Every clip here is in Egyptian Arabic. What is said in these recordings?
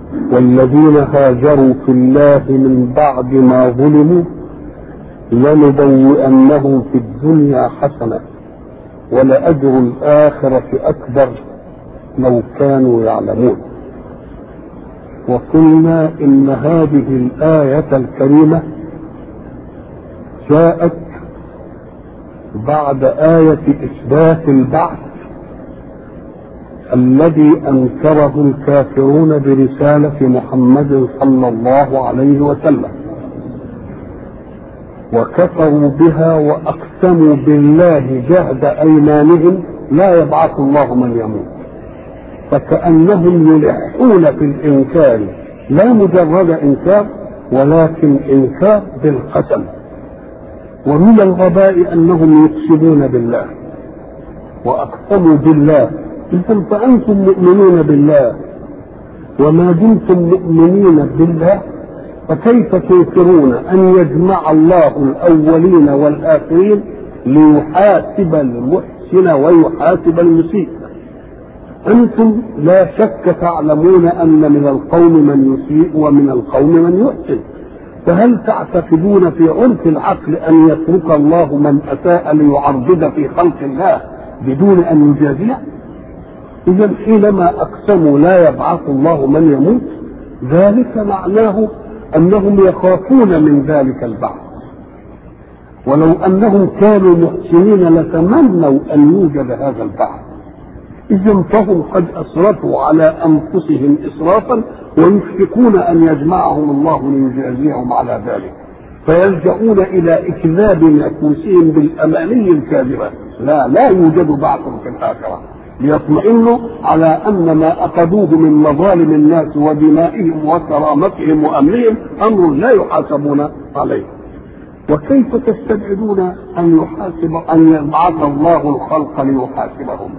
والذين هاجروا في الله من بعد ما ظلموا لنبوئنهم في الدنيا حسنة ولأجر الآخرة أكبر لو كانوا يعلمون وقلنا إن هذه الآية الكريمة جاءت بعد آية إثبات البعث الذي أنكره الكافرون برسالة محمد صلى الله عليه وسلم وكفروا بها وأقسموا بالله جهد أيمانهم لا يبعث الله من يموت فكأنهم يلحون في الإنكار لا مجرد إنكار ولكن إنكار بالقسم ومن الغباء أنهم يقسمون بالله وأقسموا بالله إذا فأنتم مؤمنون بالله وما دمتم مؤمنين بالله فكيف تنكرون أن يجمع الله الأولين والآخرين ليحاسب المحسن ويحاسب المسيء أنتم لا شك تعلمون أن من القوم من يسيء ومن القوم من يحسن فهل تعتقدون في عرف العقل أن يترك الله من أساء ليعرضد في خلق الله بدون أن يجازيه إذا حينما أقسموا لا يبعث الله من يموت ذلك معناه أنهم يخافون من ذلك البعث ولو أنهم كانوا محسنين لتمنوا أن يوجد هذا البعث إذا فهم قد أسرفوا على أنفسهم إسرافا ويشفقون أن يجمعهم الله ليجازيهم على ذلك فيلجؤون إلى إكذاب نفوسهم بالأماني الكاذبة لا لا يوجد بعث في الآخرة ليطمئنوا على ان ما اخذوه من مظالم الناس ودمائهم وكرامتهم وامنهم امر لا يحاسبون عليه وكيف تستبعدون ان يحاسب ان يبعث الله الخلق ليحاسبهم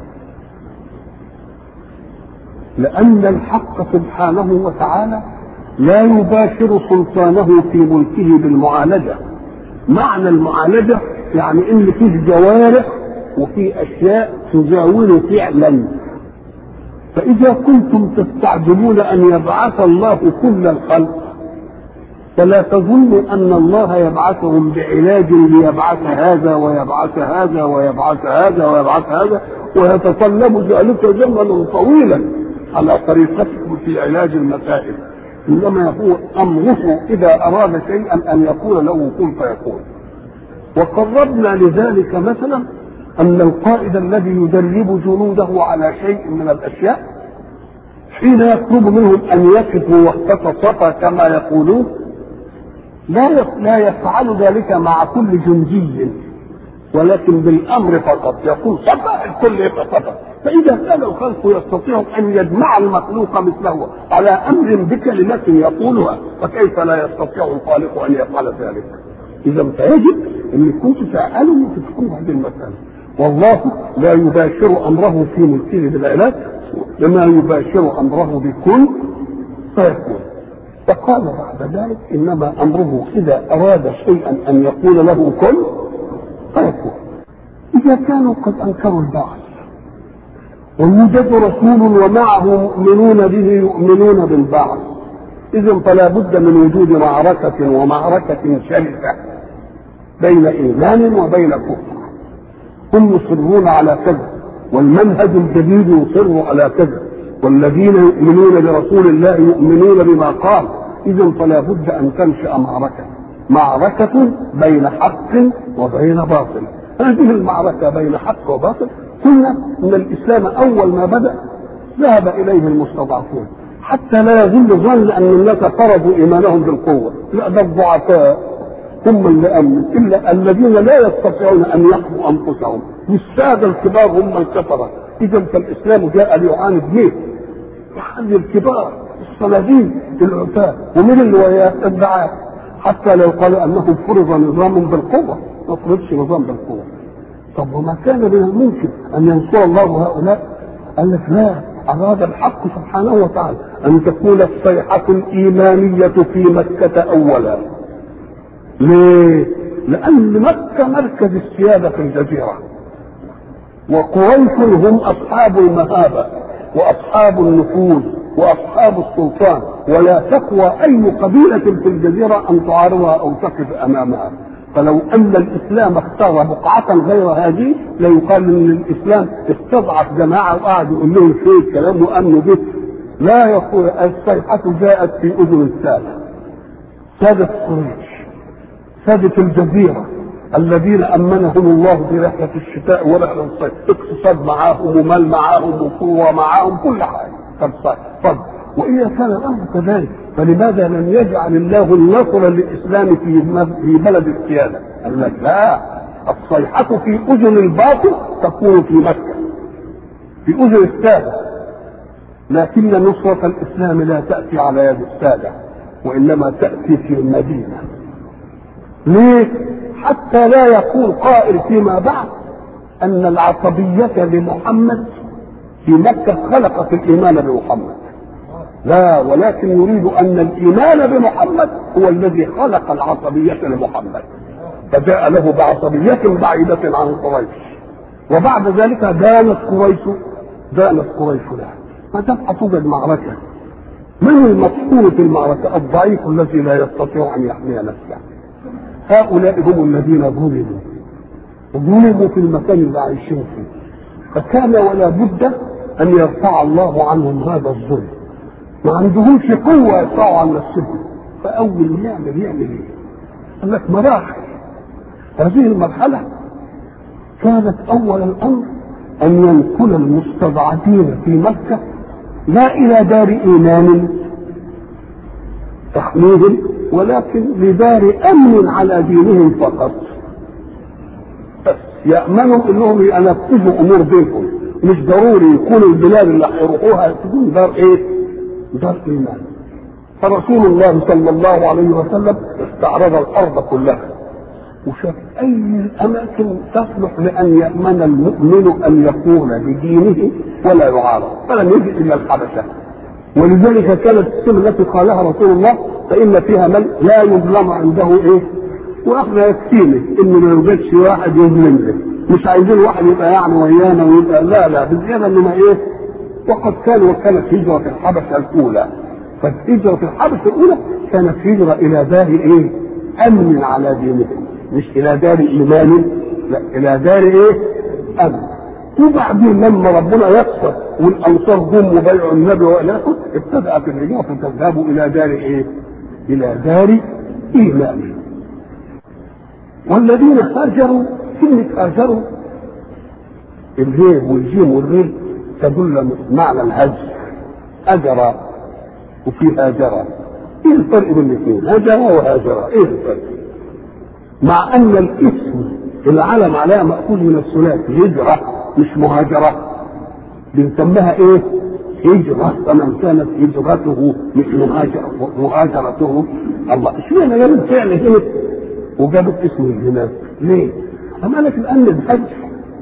لان الحق سبحانه وتعالى لا يباشر سلطانه في ملكه بالمعالجه معنى المعالجه يعني ان فيه جوارح وفي اشياء تزاول فعلا فاذا كنتم تستعجلون ان يبعث الله كل الخلق فلا تظنوا ان الله يبعثهم بعلاج ليبعث هذا ويبعث هذا ويبعث هذا ويبعث هذا ويتطلب ذلك زمنا طويلا على طريقتكم في علاج المسائل انما هو امره اذا اراد شيئا ان يقول له كن فيكون وقربنا لذلك مثلا أن القائد الذي يدرب جنوده على شيء من الأشياء حين يطلب منهم أن يقفوا وقت صفا كما يقولون لا لا يفعل ذلك مع كل جندي ولكن بالأمر فقط يقول صفا الكل يبقى صفا فإذا كان الخلق يستطيع أن يجمع المخلوق مثله على أمر بكلمة يقولها فكيف لا يستطيع الخالق أن يفعل ذلك؟ إذا فيجب أن كنتم تفعلوا وتفكروا هذه المسألة والله لا يباشر امره في ملكه بالعلاج لما يباشر امره بكل فيكون فقال بعد ذلك انما امره اذا اراد شيئا ان يقول له كن فيكون اذا كانوا قد انكروا البعث ويوجد رسول ومعه مؤمنون به يؤمنون بالبعث اذا فلا بد من وجود معركه ومعركه شرسه بين ايمان وبين كفر هم يصرون على كذا والمنهج الجديد يصر على كذا والذين يؤمنون برسول الله يؤمنون بما قال اذا فلا بد ان تنشا معركه معركه بين حق وبين باطل هذه المعركه بين حق وباطل قلنا ان الاسلام اول ما بدا ذهب اليه المستضعفون حتى لا يظن ظن ان الناس فرضوا ايمانهم بالقوه لا ده الضعفاء هم اللي امنوا الا الذين لا يستطيعون ان يحموا انفسهم والساده الكبار هم الكفره اذا فالاسلام جاء ليعاند مين؟ يعاند الكبار الصناديق العتاه ومن اللي وياه الدعاه حتى لو قالوا انه فرض نظام بالقوه ما فرضش نظام بالقوه طب وما كان من الممكن ان ينصر الله هؤلاء قال لك لا أراد الحق سبحانه وتعالى أن تكون الصيحة الإيمانية في مكة أولا ليه؟ لأن مكة مركز السيادة في الجزيرة وقريش هم أصحاب المهابة وأصحاب النفوذ وأصحاب السلطان ولا تقوى اي قبيله في الجزيره ان تعارضها او تقف امامها فلو ان الاسلام اختار بقعه غير هذه ليقال ان الاسلام استضعف جماعه وقعد يقول لهم شيء كلام وامنوا به لا يقول الصيحه جاءت في اذن الساده ساده قريش ساده الجزيره الذين امنهم الله في رحله الشتاء ورحله الصيف اقتصاد معاهم ومال معاهم وقوه معاهم كل حاجه طب طب واذا كان الامر كذلك فلماذا لم يجعل الله النصر للاسلام في في بلد السياده؟ قال لك لا الصيحه في اذن الباطل تكون في مكه في اذن الساده لكن نصرة الإسلام لا تأتي على يد السادة وإنما تأتي في المدينة ليه؟ حتى لا يقول قائل فيما بعد أن العصبية لمحمد في مكة خلقت الإيمان بمحمد لا ولكن يريد أن الإيمان بمحمد هو الذي خلق العصبية لمحمد فجاء له بعصبية بعيدة عن قريش وبعد ذلك دانت قريش دانت قريش له ما دام توجد معركة من المطحون في المعركة الضعيف الذي لا يستطيع أن يحمي نفسه هؤلاء هم الذين ظلموا ظلموا في المكان اللي عايشين فيه فكان ولا بد أن يرفع الله عنهم هذا الظلم ما عندهمش قوة يرفعوا عن نفسهم فأول ما يعمل يعمل إيه؟ قال لك مراحل هذه المرحلة كانت أول الأمر أن ينقل المستضعفين في مكة لا إلى دار إيمان تحميهم ولكن لدار أمن على دينهم فقط بس يأمنوا أنهم ينفذوا أمور دينهم مش ضروري يكون البلاد اللي هيروحوها تكون دار إيه؟ دار إيمان فرسول الله صلى الله عليه وسلم استعرض الأرض كلها وشاف اي الاماكن تصلح لان يامن المؤمن ان يكون بدينه ولا يعارض فلم يجد الا الحبشه ولذلك كانت السنه التي قالها رسول الله فان فيها من لا يظلم عنده ايه واحنا يكفينا ان ما يوجدش واحد يظلم له مش عايزين واحد يبقى يعني ويانا ويبقى لا لا بزياده انما ايه وقد كان وكانت هجره الحبشه الاولى فالهجره الحبشه الاولى كانت هجره الى دار ايه امن على دينهم مش الى دار ايمان لا الى دار ايه امن وبعدين لما ربنا يقصر والانصار جم وبيعوا النبي والى اخره ابتدات الهجره تذهب الى دار ايه؟ الى دار ايمان والذين هاجروا كلمة هاجروا الهيب والجيم والريل تدل معنى الهجر أجر وفي هاجر ايه الفرق بين الاثنين؟ هاجر وهاجر ايه الفرق؟ مع ان الاسم العلم عليها مأخوذ من الثلاثي هجرة مش مهاجرة بنسميها ايه؟ هجرة فمن كانت هجرته مش مهاجرة مهاجرته الله اشمعنى جابت فعل هنا وجابت اسم الجناس ليه؟ أما لك لأن الحج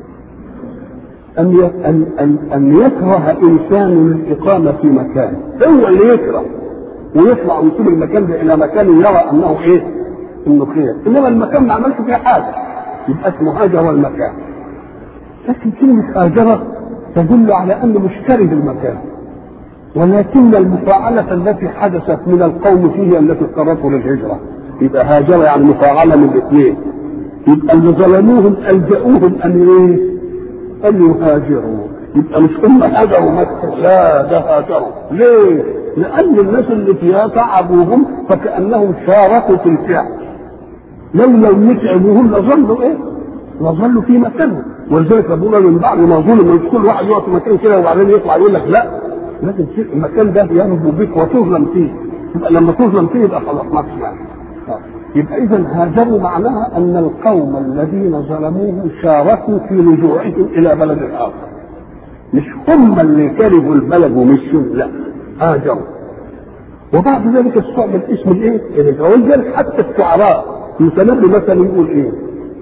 أن أن أن أن يكره إنسان الإقامة في مكان هو اللي يكره ويطلع ويسيب المكان ده إلى مكان يرى أنه إيه؟ انه خير انما المكان ما عملش فيه حاجه يبقى اسمه هاجر المكان لكن كلمه هاجره تدل على انه مشتري بالمكان ولكن المفاعلة التي حدثت من القوم فيه التي اضطرته للهجرة يبقى هاجر يعني مفاعلة من الاثنين يبقى اللي ظلموهم ألجأوهم أن إيه؟ أن يهاجروا يبقى مش هم هاجروا مكة لا ده هاجروا ليه؟ لأن الناس اللي فيها تعبوهم فكأنهم شاركوا في الفعل لو لم يتعبوهم لظلوا ايه؟ لظلوا في مكانهم ولذلك ربنا من بعد ما ظلم مش كل واحد يقف في مكان كده وبعدين يطلع يقول لك لا لازم المكان ده ينبو بك وتظلم فيه يبقى لما تظلم فيه يبقى خلاص ما فيش يبقى اذا هاجروا معناها ان القوم الذين ظلموه شاركوا في رجوعهم الى بلد اخر مش هم اللي كرهوا البلد ومشوا لا هاجروا وبعد ذلك استعمل اسم الايه؟ ولذلك حتى الشعراء المتنبي مثلا يقول ايه؟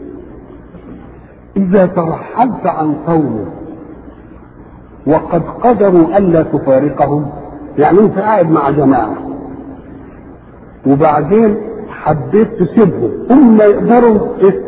إذا ترحلت عن قوم وقد قدروا ألا تفارقهم يعني أنت قاعد مع جماعة وبعدين حبيت تسيبهم هم يقدروا إيه؟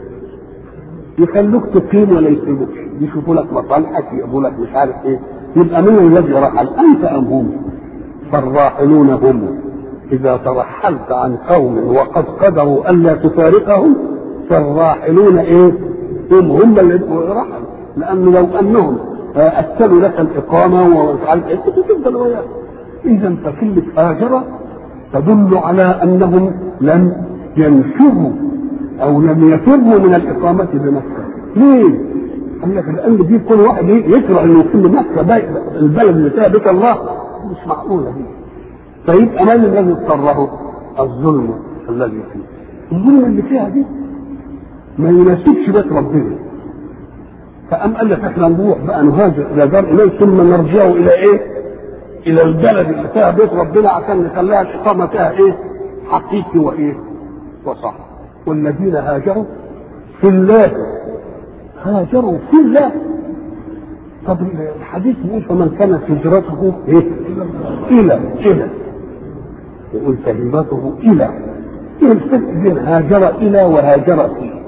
يخلوك تقيم ولا يسيبوك يشوفوا لك مصالحك يقولوا لك مش عارف ايه يبقى من الذي رحل انت ام هم فالراحلون هم إذا ترحلت عن قوم وقد قدروا ألا تفارقهم فالراحلون إيه؟ هم هم اللي رحلوا لأنه لو أنهم أكلوا لك الإقامة ومش عارف إيه كنت تفضل وياهم إذا فكلمة هاجرة تدل على أنهم لم ينشروا أو لم يفروا من الإقامة بمكة ليه؟ قال لك لأن دي كل واحد يكره إنه يكون مكة البلد اللي فيها بيت الله مش معقولة دي فيبقى من الذي اضطره؟ الظلم الذي فيه الظلم اللي فيها دي ما يناسبش بيت ربنا فقام قال لك احنا نروح بقى نهاجر الى دار اليه ثم نرجع الى ايه؟ الى البلد اللي فيها بيت ربنا عشان نخليها الاقامه فيها ايه؟ حقيقي وايه؟ وصح والذين هاجروا في الله هاجروا في الله طب الحديث بيقول فمن كانت هجرته ايه؟ الى الى يقول فهجرته الى ايه الفرق بين هاجر الى وهاجر فيه؟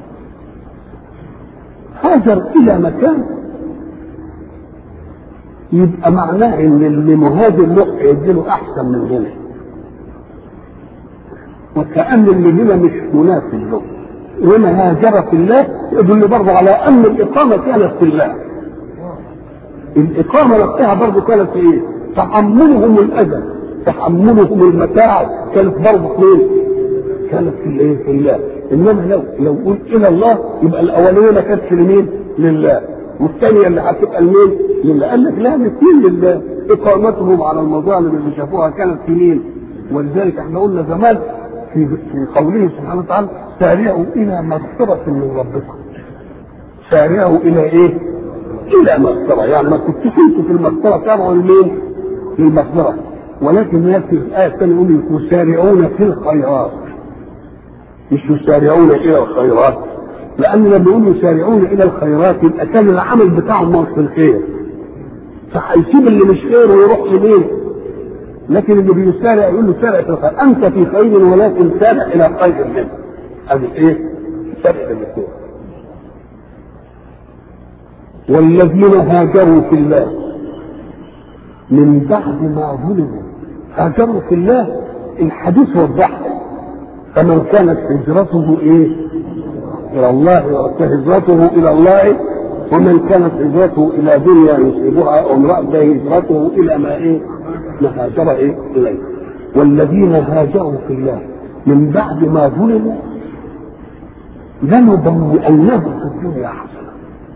هاجر الى مكان يبقى معناه ان اللي مهاجر له يديله احسن من هنا وكأن اللي هنا مش مناسب له وهنا هاجر في الله يدل برضه على ان الاقامه كانت في الله الاقامه نفسها برضه كانت في ايه؟ تحملهم الاذى تحملهم المتاع كانت برضه فين؟ كانت في الايه؟ في الله انما لو لو قلت الى الله يبقى الاوليه ما كانتش لمين؟ لله والثانيه اللي هتبقى لمين؟ لله قال لك لا الاثنين لله اقامتهم على المظالم اللي شافوها كانت في مين؟ ولذلك احنا قلنا زمان في في قوله سبحانه وتعالى سارعوا الى مغفره من ربكم سارعوا الى ايه؟ الى مغفره يعني ما كنتش انتوا في المغفره سارعوا لمين؟ للمغفره ولكن ياتي الايه الثانيه يقول يسارعون في الخيرات مش يسارعون الى الخيرات لان لما يقولوا يسارعون الى الخيرات يبقى كان العمل بتاعهم مش في الخير فهيسيب اللي مش خير ويروح لمين؟ لكن اللي بيسارع يقول له سارع في الخير انت في خير ولكن سارع الى خير منه هذه ايه؟ سارع للخير والذين هاجروا في الله من بعد ما ظلموا هاجروا في الله الحديث وضحها فمن كانت هجرته ايه؟ الى الله فهجرته الى الله ومن كانت هجرته الى دنيا يصيبها او امراه فهجرته الى ما ايه؟ ما هاجر ايه؟ اليه والذين هاجروا في الله من بعد ما ظلموا لنبوئنهم في الدنيا حسنه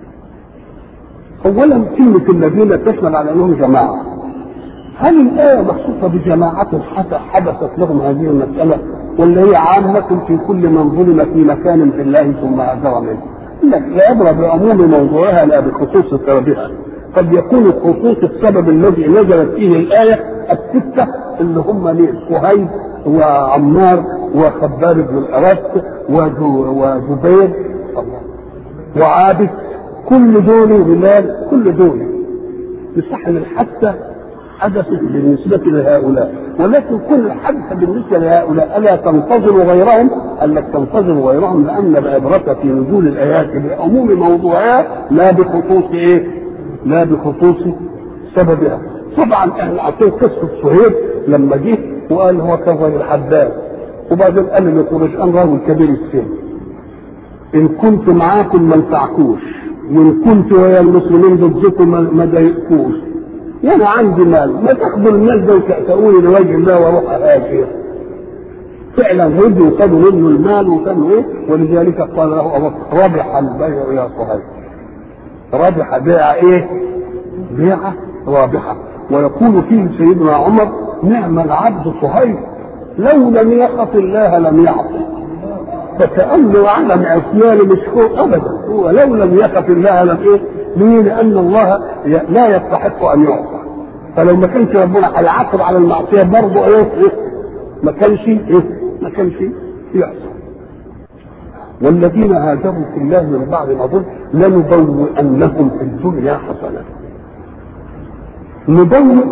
اولا كلمه الذين تشمل على انهم جماعه هل الآية مخصوصة بجماعة حدثت لهم هذه المسألة ولا هي عامة في كل من ظلم في مكان في الله ثم هاجر منه؟ لك لا يبرى بعموم موضوعها لا بخصوص سببها قد يكون خصوص السبب الذي نزلت فيه الآية الستة اللي هم مين؟ صهيب وعمار وخباب بن الأرت وزبير وعابد كل دول بلال كل دول يصح الحادثة حدثت بالنسبة لهؤلاء ولكن كل حدث بالنسبة لهؤلاء ألا تنتظر غيرهم؟ قال لك تنتظر غيرهم لأن العبرة في نزول الآيات بعموم موضوعها لا بخصوص إيه؟ لا بخصوص سببها. طبعا احنا عارفين قصة صهيب لما جه وقال هو كظم الحداد وبعدين قال لقريش أنا رجل كبير السن إن كنت معاكم ما انفعكوش وإن كنت ويا المسلمين ضدكم ما ضايقكوش وانا عندي مال ما تاخذوا المال ده وتأتوني لوجه الله واروح اهاجر فعلا هدوا وخدوا منه المال وكانوا ايه ولذلك قال له ابو ربح البيع يا صهيب ربح بيع ايه؟ بيعه رابحه ويقول فيه سيدنا عمر نعم العبد صهيب لو لم يخف الله لم يعصي فكأنه علم عصيان مش هو ابدا هو لو لم يخف الله لم ايه؟ ليه؟ لأن الله لا يستحق أن يعصى. فلو ما كانش ربنا هيعاقب على المعصية برضه إيه؟ إيه؟ ما كانش إيه؟ ما كانش يعصى. والذين هاجروا في الله من بعد ما ظلم لنبوئنهم في الدنيا حسنة. نبوئ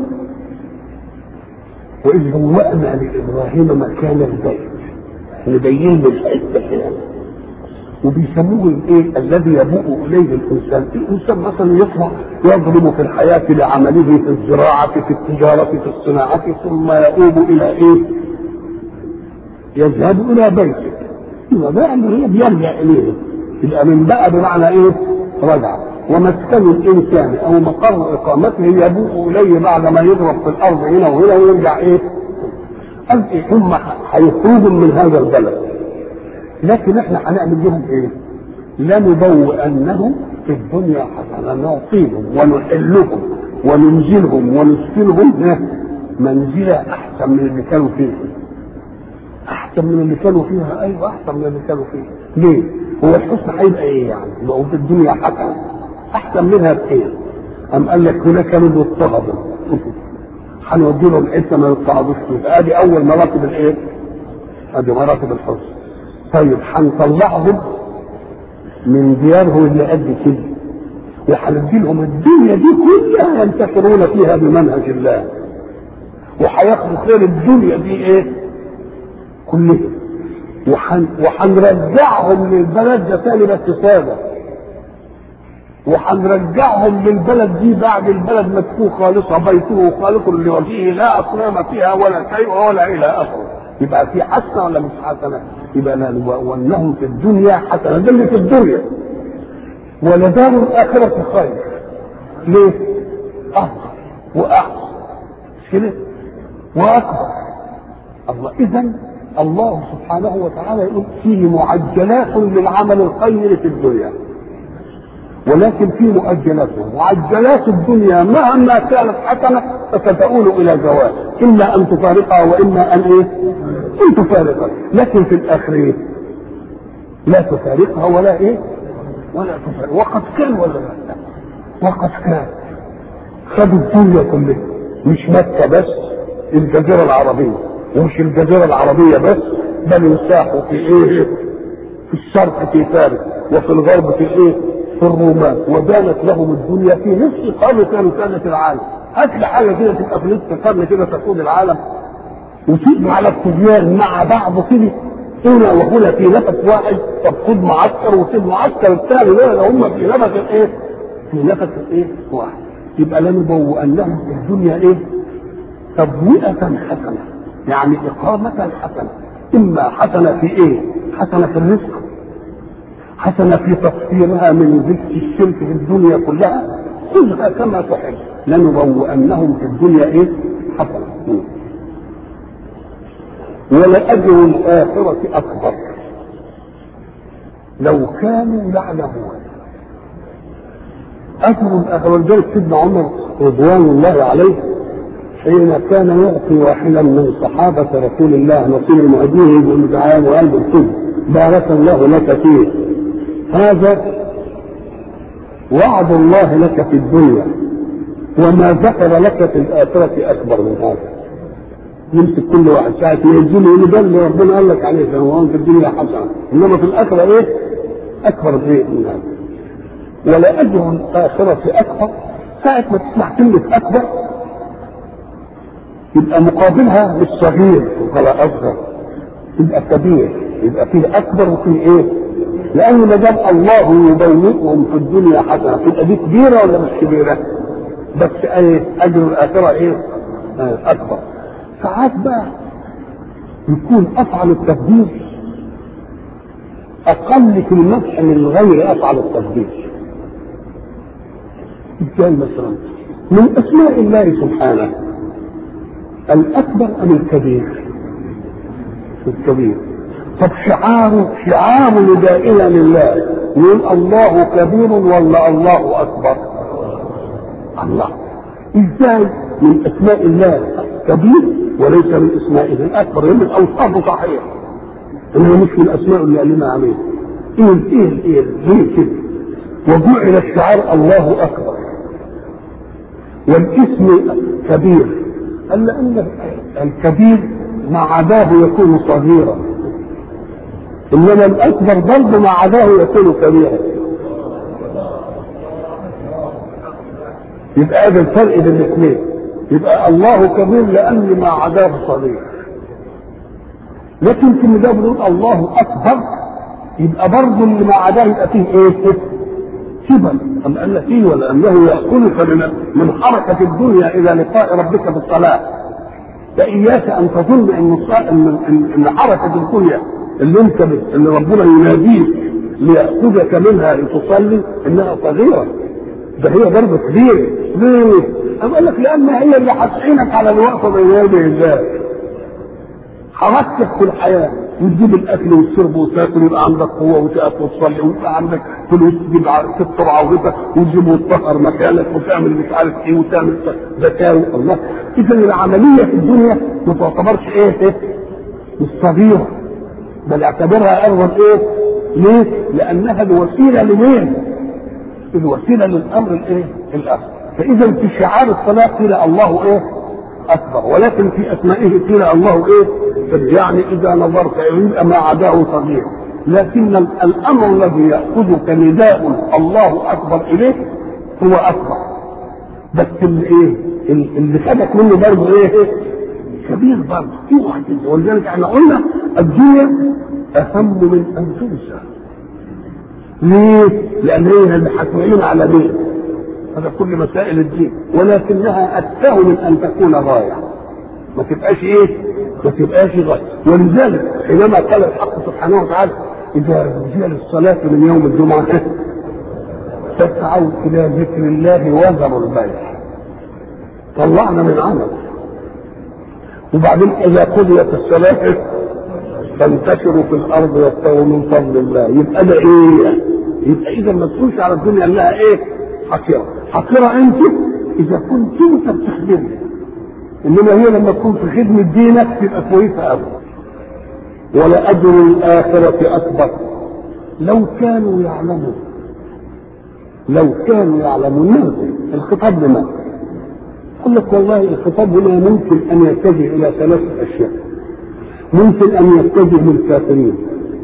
وإذ بوأنا لإبراهيم مكان البيت نبين له الحتة كده وبيسموه الايه الذي يبوء اليه الانسان الانسان مثلا يطلع يضرب في الحياه لعمله في الزراعه في التجاره في الصناعه ثم يؤوب الى ايه يذهب الى بيته يبقى ده اللي هي بيرجع اليه يبقى من بقى بمعنى ايه رجع ومسكن الانسان او مقر اقامته يبوء اليه بعد ما يضرب في الارض هنا وهنا ويرجع ايه قال إيه هم هيخرجوا من هذا البلد لكن احنا هنعمل لهم ايه؟ لنبوئنهم في الدنيا حسنه نعطيهم ونحلهم وننزلهم ونسكنهم منزله احسن من اللي كانوا فيه. احسن من اللي كانوا فيها ايوه احسن من اللي كانوا فيها. ليه؟ هو الحسن هيبقى ايه يعني؟ يبقى في الدنيا حسنه. احسن منها بايه؟ أم قال لك هناك كانوا يضطهدوا هنودي لهم حته ما يضطهدوش فيها ادي اول مراتب الايه؟ ادي مراتب الحسن. طيب هنطلعهم من ديارهم اللي قد كده وهندي لهم الدنيا دي كلها ينتصرون فيها بمنهج الله وهياخدوا خير الدنيا دي ايه؟ كلها وحن وهنرجعهم للبلد ده تاني بس ساده وهنرجعهم للبلد دي بعد البلد ما تكون خالصه بيته خالق لوجهه لا اصنام فيها ولا شيء ولا الى اخره يبقى في حسنه ولا مش حسنه؟ يبقى وانهم في الدنيا حسنه ده اللي في الدنيا ولدار الاخره خير ليه؟ افضل واحسن مش كده؟ واكبر الله اذا الله سبحانه وتعالى يقول فيه معجلات للعمل الخير في الدنيا ولكن في مؤجلات معجلات الدنيا مهما كانت حسنه فستؤول الى زوال اما ان تفارقها واما ان ايه؟ ان تفارقها لكن في الاخر ايه؟ لا تفارقها ولا ايه؟ ولا تفارق وقد كان ولا لا؟ وقد كان خدوا الدنيا كلها مش مكه بس الجزيره العربيه ومش الجزيره العربيه بس بل انساحوا في ايه؟ في الشرق في فارس وفي الغرب في ايه؟ في الرومان ودانت لهم الدنيا في نصف قرن كانوا كانت العالم هات لي حاجه كده تبقى في نصف قرن كده تقود العالم وتيجي على الطغيان مع بعض كده هنا وهنا في نفس واحد طب خد معسكر وسيب معسكر الثاني دول هم في نفس ايه؟ في نفس ايه؟ واحد يبقى لنبوئنهم في الدنيا ايه؟ تبوئة حسنة يعني إقامة حسنة إما حسنة في إيه؟ حسنة في الرزق حسنة في تطهيرها من ذكر الشرك في الدنيا كلها خذها كما تحب لنبوئنهم في الدنيا ايه؟ حسنة ولأجر الآخرة أكبر لو كانوا يعلمون أجر الآخرة ولذلك سيدنا عمر رضوان الله عليه حين كان يعطي واحدا من صحابة رسول الله نصيب المهديه يقول له تعالى وقلب الكل بارك الله لك فيه هذا وعد الله لك في الدنيا وما ذكر لك في الآخرة أكبر من هذا يمسك كل واحد ساعة ما يجيني يقول ده اللي ربنا قال لك عليه فهو في الدنيا حسنة إنما في الآخرة إيه؟ أكبر شيء من هذا ولأجر الآخرة أكبر ساعة ما تسمع كلمة أكبر يبقى مقابلها مش صغير ولا أصغر يبقى كبير يبقى فيه أكبر وفيه إيه؟ لأن ما دام الله يبوئهم في الدنيا حسنة تبقى دي كبيرة ولا مش كبيرة؟ بس ايه أجر الآخرة إيه؟ آه أكبر. ساعات بقى يكون أفعل التقدير أقل في المدح من غير أفعل التقدير. ازاي مثلا؟ من أسماء الله سبحانه الأكبر أم الكبير؟ الكبير. طب شعار شعار ندائنا لله يقول الله كبير ولا الله اكبر الله ازاي من اسماء الله كبير وليس من اسمائه الاكبر من اوصافه صحيح انه مش من اسماء اللي قالنا عليه ايه ايه ايه ليه كده وجعل الشعار الله اكبر والاسم كبير قال لان الكبير مع عذابه يكون صغيرا انما الاكبر برضه مع عداه يكون كبيرا يبقى هذا الفرق بين الاثنين يبقى الله كبير لان مع عداه صغير لكن في ده بنقول الله اكبر يبقى برضه اللي ما عداه يبقى فيه ايه؟ كبر أم قال لك إيه ولا أنه يأكلك من من حركة الدنيا إلى لقاء ربك في الصلاة فإياك أن تظن أن أن أن حركة الدنيا اللي أنت اللي ربنا يناديك ليأخذك منها لتصلي إنها صغيرة ده هي برضه كبيرة ليه؟ أم قال لك لأن هي اللي هتعينك على الوقفة بين يدي الله حركتك في الحياة وتجيب الاكل والشرب وتاكل ويبقى عندك قوه وتقف وتصلي ويبقى عندك فلوس تجيب تفطر عورتك وتجيب وتطهر مكانك وتعمل مش عارف ايه وتعمل زكاه الله اذا العمليه في الدنيا ما تعتبرش ايه ايه مش صغيره بل اعتبرها ايضا ايه ليه؟ لانها الوسيله لمين؟ الوسيله للامر الايه؟ الاكبر فاذا في شعار الصلاه قيل الله ايه؟ اكبر ولكن في اسمائه قيل الله ايه؟ يعني اذا نظرت يبقى ما عداه صغير لكن الامر الذي ياخذك نداء الله اكبر اليه هو اكبر بس اللي ايه؟ اللي خدك منه برضه ايه؟ كبير برضه اوعى ولذلك احنا قلنا الدنيا اهم من ان تنسى ليه؟ لان هي اللي هتعين على مين؟ هذا كل مسائل الدين ولكنها أتفه من أن تكون غاية ما تبقاش إيه؟ ما تبقاش غاية ولذلك حينما قال الحق سبحانه وتعالى إذا جاء للصلاة من يوم الجمعة فاسعوا إلى ذكر الله وذروا البيع طلعنا من عمل وبعدين إذا قضيت الصلاة فانتشروا في الأرض وابتغوا من فضل الله يبقى ده إيه؟ يبقى إذا ما تكونش على الدنيا لها إيه؟ حقيرة حقيرة أنت إذا كنت أنت بتخدمها إنما هي لما تكون في خدمة دينك تبقى كويسة أوي ولأجر الآخرة أكبر لو كانوا يعلمون لو كانوا يعلمون ماذا الخطاب لماذا؟ قال لك والله الخطاب هنا ممكن أن يتجه إلى ثلاثة أشياء ممكن أن يتجه للكافرين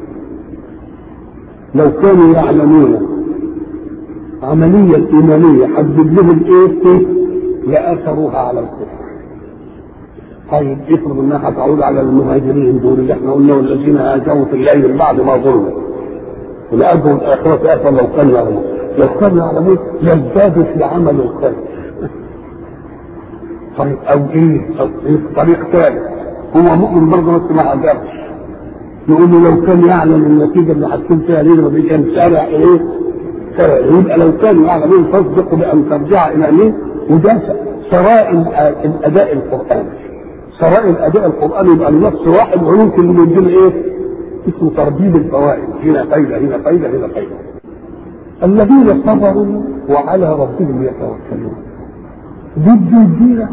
لو كانوا يعلمون عملية الإيمانية حدد لهم إيه إيه لأثروها على الكفر طيب افرض انها هتعود على المهاجرين دول اللي احنا قلنا والذين هاجروا في الليل من بعد ما ظلموا ولأجروا الآخرة أثر لو كانوا يعلمون لو كانوا يعلمون يزدادوا في عمل الخير طيب أو إيه أو إيه طريق ثالث هو مؤمن برضه بس ما هاجرش نقول له لو كان يعلم النتيجة اللي هتكون فيها ليه ما كان سارع إيه يبقى لو كانوا يعلمون فاصدقوا بان ترجع الى مين وده سرائر الاداء القراني سرائر الاداء القراني يبقى النص واحد ويمكن اللي يدينا ايه؟ اسمه تربيب الفوائد هنا فايده هنا فايده هنا فايده الذين صبروا وعلى ربهم يتوكلون ضد الدين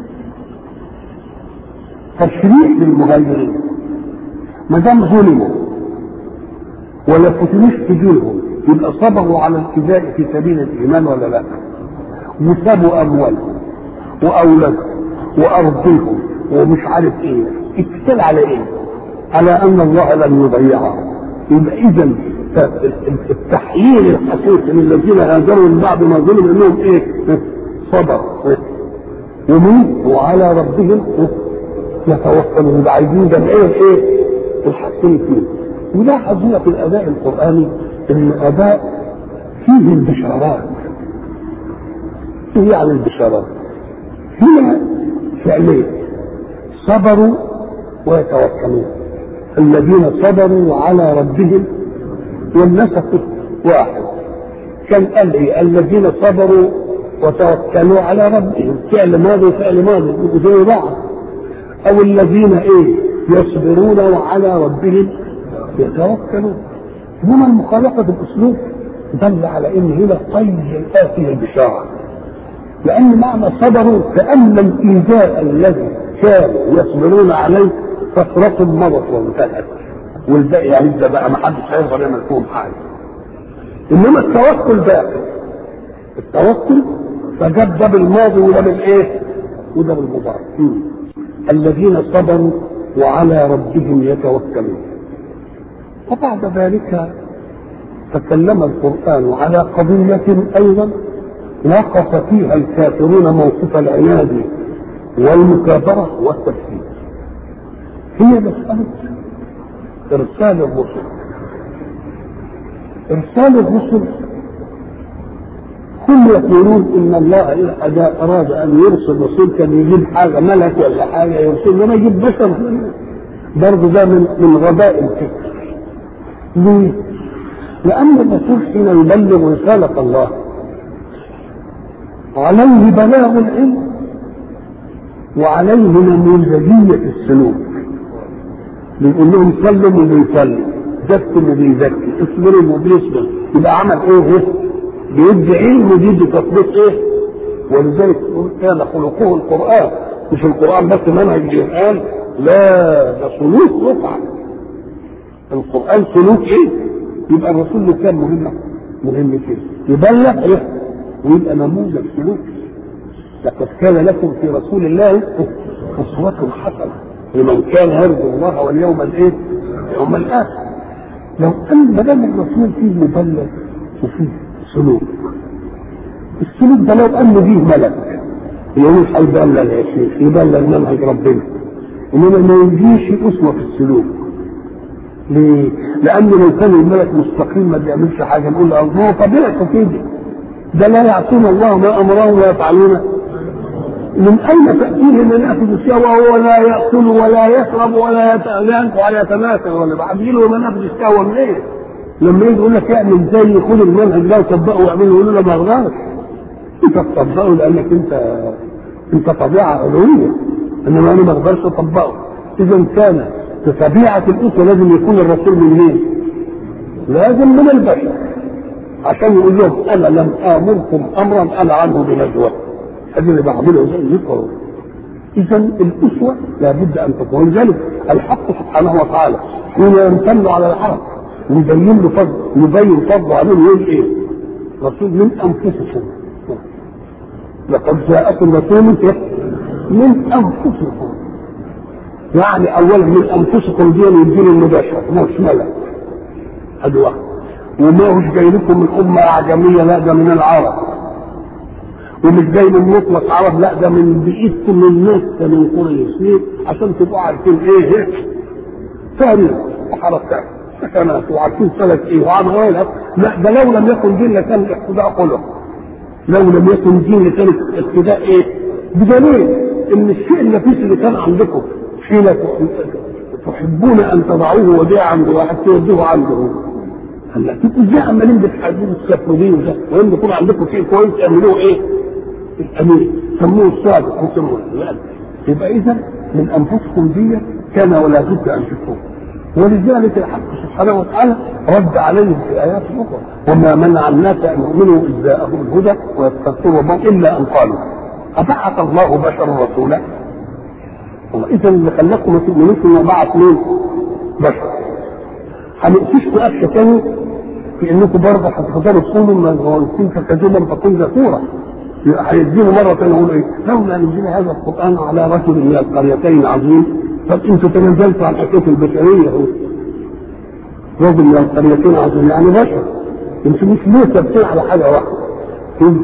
تشريع للمهاجرين ما دام ظلموا ولا فتنوش في دينهم يبقى صبروا على الفداء في سبيل الايمان ولا لا؟ وسابوا اموالهم واولادهم وارضهم ومش عارف ايه اتكل على ايه؟ على ان الله لم يضيعهم يبقى اذا التحليل الحقيقي للذين هاجروا من بعد ما ظلموا انهم ايه؟ صبر ومين؟ وعلى ربهم يتوكلون يبقى عايزين جمعيه ايه؟ الحاجتين فيه ولاحظ هنا في الاداء القراني ان اداء فيه البشارات ايه يعني البشارات هنا فعلين صبروا ويتوكلون الذين صبروا على ربهم والنسق واحد كان قال ايه الذين صبروا وتوكلوا على ربهم فعل ماضي وفعل ماضي زي بعض او الذين ايه يصبرون وعلى ربهم يتوكلون هنا المخالفة بالأسلوب دل على إن هنا طي آتي البشارة لأن معنى صبروا كأن الإيذاء الذي كانوا يصبرون عليه فترة مضت وانتهت والباقي يعني ده بقى ما حدش هيقدر يعمل فيهم حاجة إنما التوكل باقي التوكل فجاب ده بالماضي وده بالايه؟ وده بالمضارع الذين صبروا وعلى ربهم يتوكلون وبعد ذلك تكلم القرآن على قضية أيضا وقف فيها الكافرون موقف العناد والمكابرة والتكفير هي مسألة إرسال الرسل إرسال الرسل هم يقولون إن الله إذا أراد أن يرسل رسول كان يجيب حاجة ملك ولا حاجة يرسل لما يجيب بشر برضه ده من من غباء الفكر ليه؟ لأن الرسول حين يبلغ رسالة الله عليه بلاغ العلم وعليه نموذجية السلوك بيقول لهم سلم وبيسلم زكم وبيزكي اصبروا وبيصبر يبقى عمل ايه ايه بيدي علم وبيدي تطبيق ايه ولذلك كان خلقه القرآن مش القرآن بس منهج القرآن لا ده سلوك يفعل القرآن سلوك ايه يبقى الرسول له كان مهمة مهم كده يبلغ ايه ويبقى نموذج سلوك لقد كان لكم في رسول الله أسوة حسنة لمن كان يرجو الله واليوم الايه؟ يوم الآخر لو أن ما دام الرسول فيه مبلغ وفيه سلوك السلوك ده لو أنه فيه ملك يقول هيبلغ يا شيخ يبلغ منهج ربنا إنما ما يجيش أسوة في السلوك ليه؟ لأن لو كان الملك مستقيم ما بيعملش حاجة نقول له هو طبيعته كده ده لا يعصون الله ما أمرهم ويفعلون من أين تأتيه من يأخذ الشهوة ولا يأكل ولا يشرب ولا ينفع ولا يتماثل ولا بعدين له من يأخذ الشهوة من إيه؟ لما يجي يقول لك اعمل زي خد المنهج ده وطبقه واعمله يقول له ما اقدرش انت تطبقه لانك انت انت طبيعه علويه انما انا ما اقدرش اطبقه اذا كان في طبيعه الاسره لازم يكون الرسول من مين؟ لازم من البشر عشان يقول لهم انا لم امركم امرا انا عنه بنجوى هذا اللي بعمله زي يقرأ اذا الاسوه لابد ان تكون ولذلك الحق سبحانه وتعالى حين يمتن على العرب ويبين له فضل يبين فضله عليهم يقول ايه؟ رسول من انفسكم لقد جاءكم رسول من انفسكم يعني اولا من انفسكم دي يدين المباشر مش ملك ادي واحد وما هوش جاي لكم من امه اعجميه لا ده من العرب ومش جاي من مطلق عرب لا ده من بقيتكم من مكه من قريش عشان تبقوا عارفين ايه هيك تاريخ وحركات سكنات وعارفين سنة ايه وعن غيرها لا ده لو لم يكن دين لكان الاقتداء قلق لو لم يكن دين لكان الاقتداء ايه بدليل ان الشيء النفيس اللي كان عندكم حين تحبون ان تضعوه وديعا عند واحد تودوه عنده هلا انتوا ازاي عمالين بتحاربوا السفر دي وده وان يكون عندكم شيء كويس تعملوه ايه؟ الامين سموه الصادق وسموه لا يبقى اذا من انفسكم دي كان ولا بد ان تكون ولذلك الحق سبحانه وتعالى رد عليهم في ايات اخرى وما منع الناس ان يؤمنوا اذ جاءهم الهدى ويستغفروا ربهم الا ان قالوا ابعث الله بشرا رسولا اذا اللي خلاكم ما تؤمنوش انه بعث مين؟ بشر هنقفشكم قفشه تاني في انكم برضه هتقدروا تقولوا ما هو كنت كذوبا فكن ذكورا يبقى هيدينوا مره ثانيه يقولوا ايه؟ لولا نزل هذا القران على رجل من القريتين عظيم طب انتوا تنزلتوا عن حكايه البشريه هو رجل من القريتين عظيم يعني بشر انتوا مش ليه ثابتين على حاجه واحده قل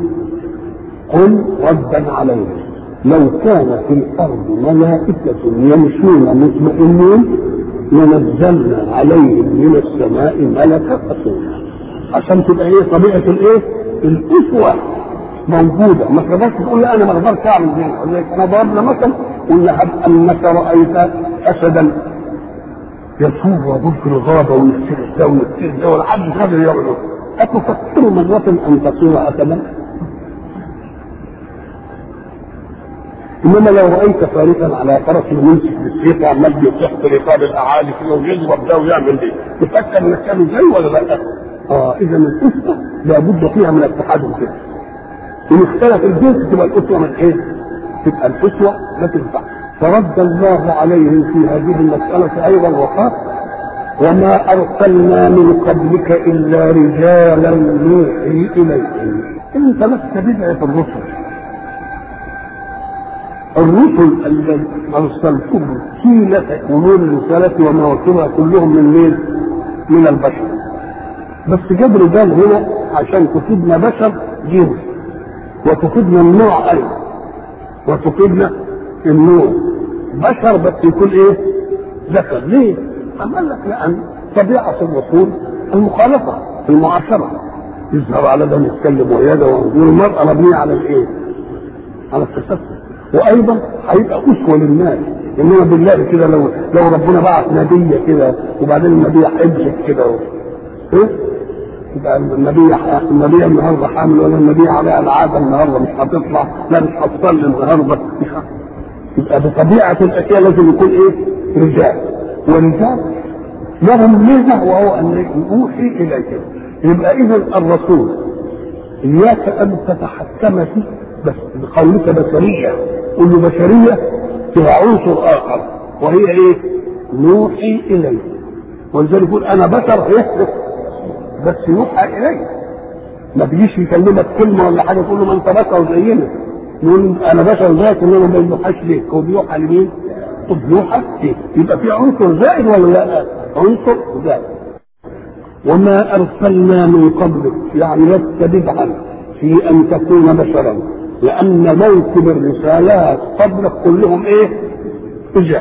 قل ردا عليهم لو كان في الارض ملائكه يمشون مطمئنين لنزلنا عليهم من السماء ملكا رسولا عشان تبقى ايه طبيعه الايه؟ الاسوه موجوده ما تقدرش تقول لا انا ما اقدرش اعمل دي انا ضربنا مثل قلنا هب انك رايت اسدا يسوق ويبص الغابه ويفتر ده ويفتر ده والعبد مش قادر يعمله اتفكر مرة ان تصير اسدا انما لو رايت فارسا على فرس يمسك بالسيف وعمال بيطيح في رقاب الاعالي كده ويضرب ده ويعمل دي تفكر انك تعمل زي ولا لا؟ اه اذا الاسره لابد فيها من اتحاد الجنس ان اختلف الجنس تبقى الاسوه من ايه؟ تبقى الاسوه لا تنفع فرد الله عليهم في هذه المساله ايضا وقال وما ارسلنا من قبلك الا رجالا نوحي اليهم انت لست بدعه الرسل الرسل الذين ارسلتهم حين تكونون الرساله وما وصلها كلهم من مين؟ من البشر بس جاب رجال هنا عشان تفيدنا بشر جنس وتفيدنا النوع ايضا وتفيدنا النوع بشر بس يكون ايه؟ ذكر ليه؟ أم قال لك لأن طبيعة الرسول المخالفة في المعاشره يظهر على ده نتكلم ويا ده والمراه مبنيه على الايه؟ على التستر وايضا هيبقى اسوه للناس انما بالله كده لو لو ربنا بعت نبيه كده وبعدين النبيه حبست كده ايه؟ يبقى النبي النبي النهارده حامل ولا النبي عليها العاده النهارده مش هتطلع لا مش هتصلي النهارده مش يبقى بطبيعه الاشياء لازم يكون ايه؟ رجال ورجال لهم ميزه وهو ان يوحي اليك يبقى اذا الرسول اياك ان تتحكم فيه بس بقولك بشريه قل له بشريه فيها عنصر اخر وهي ايه؟ نوحي اليه ولذلك يقول انا بشر يحدث بس يوحى اليه ما تجيش يكلمك كلمه ولا حاجه تقول له ما انت بشر زينا يقول انا بشر زيك انما ما بيوحاش ليك هو بيوحى لمين؟ طب يوحى ليه؟ يبقى في عنصر زائد ولا لا؟ عنصر زائد وما ارسلنا من قبلك يعني لست بدعا في ان تكون بشرا لان موكب الرسالات قبلك كلهم ايه؟ اجاب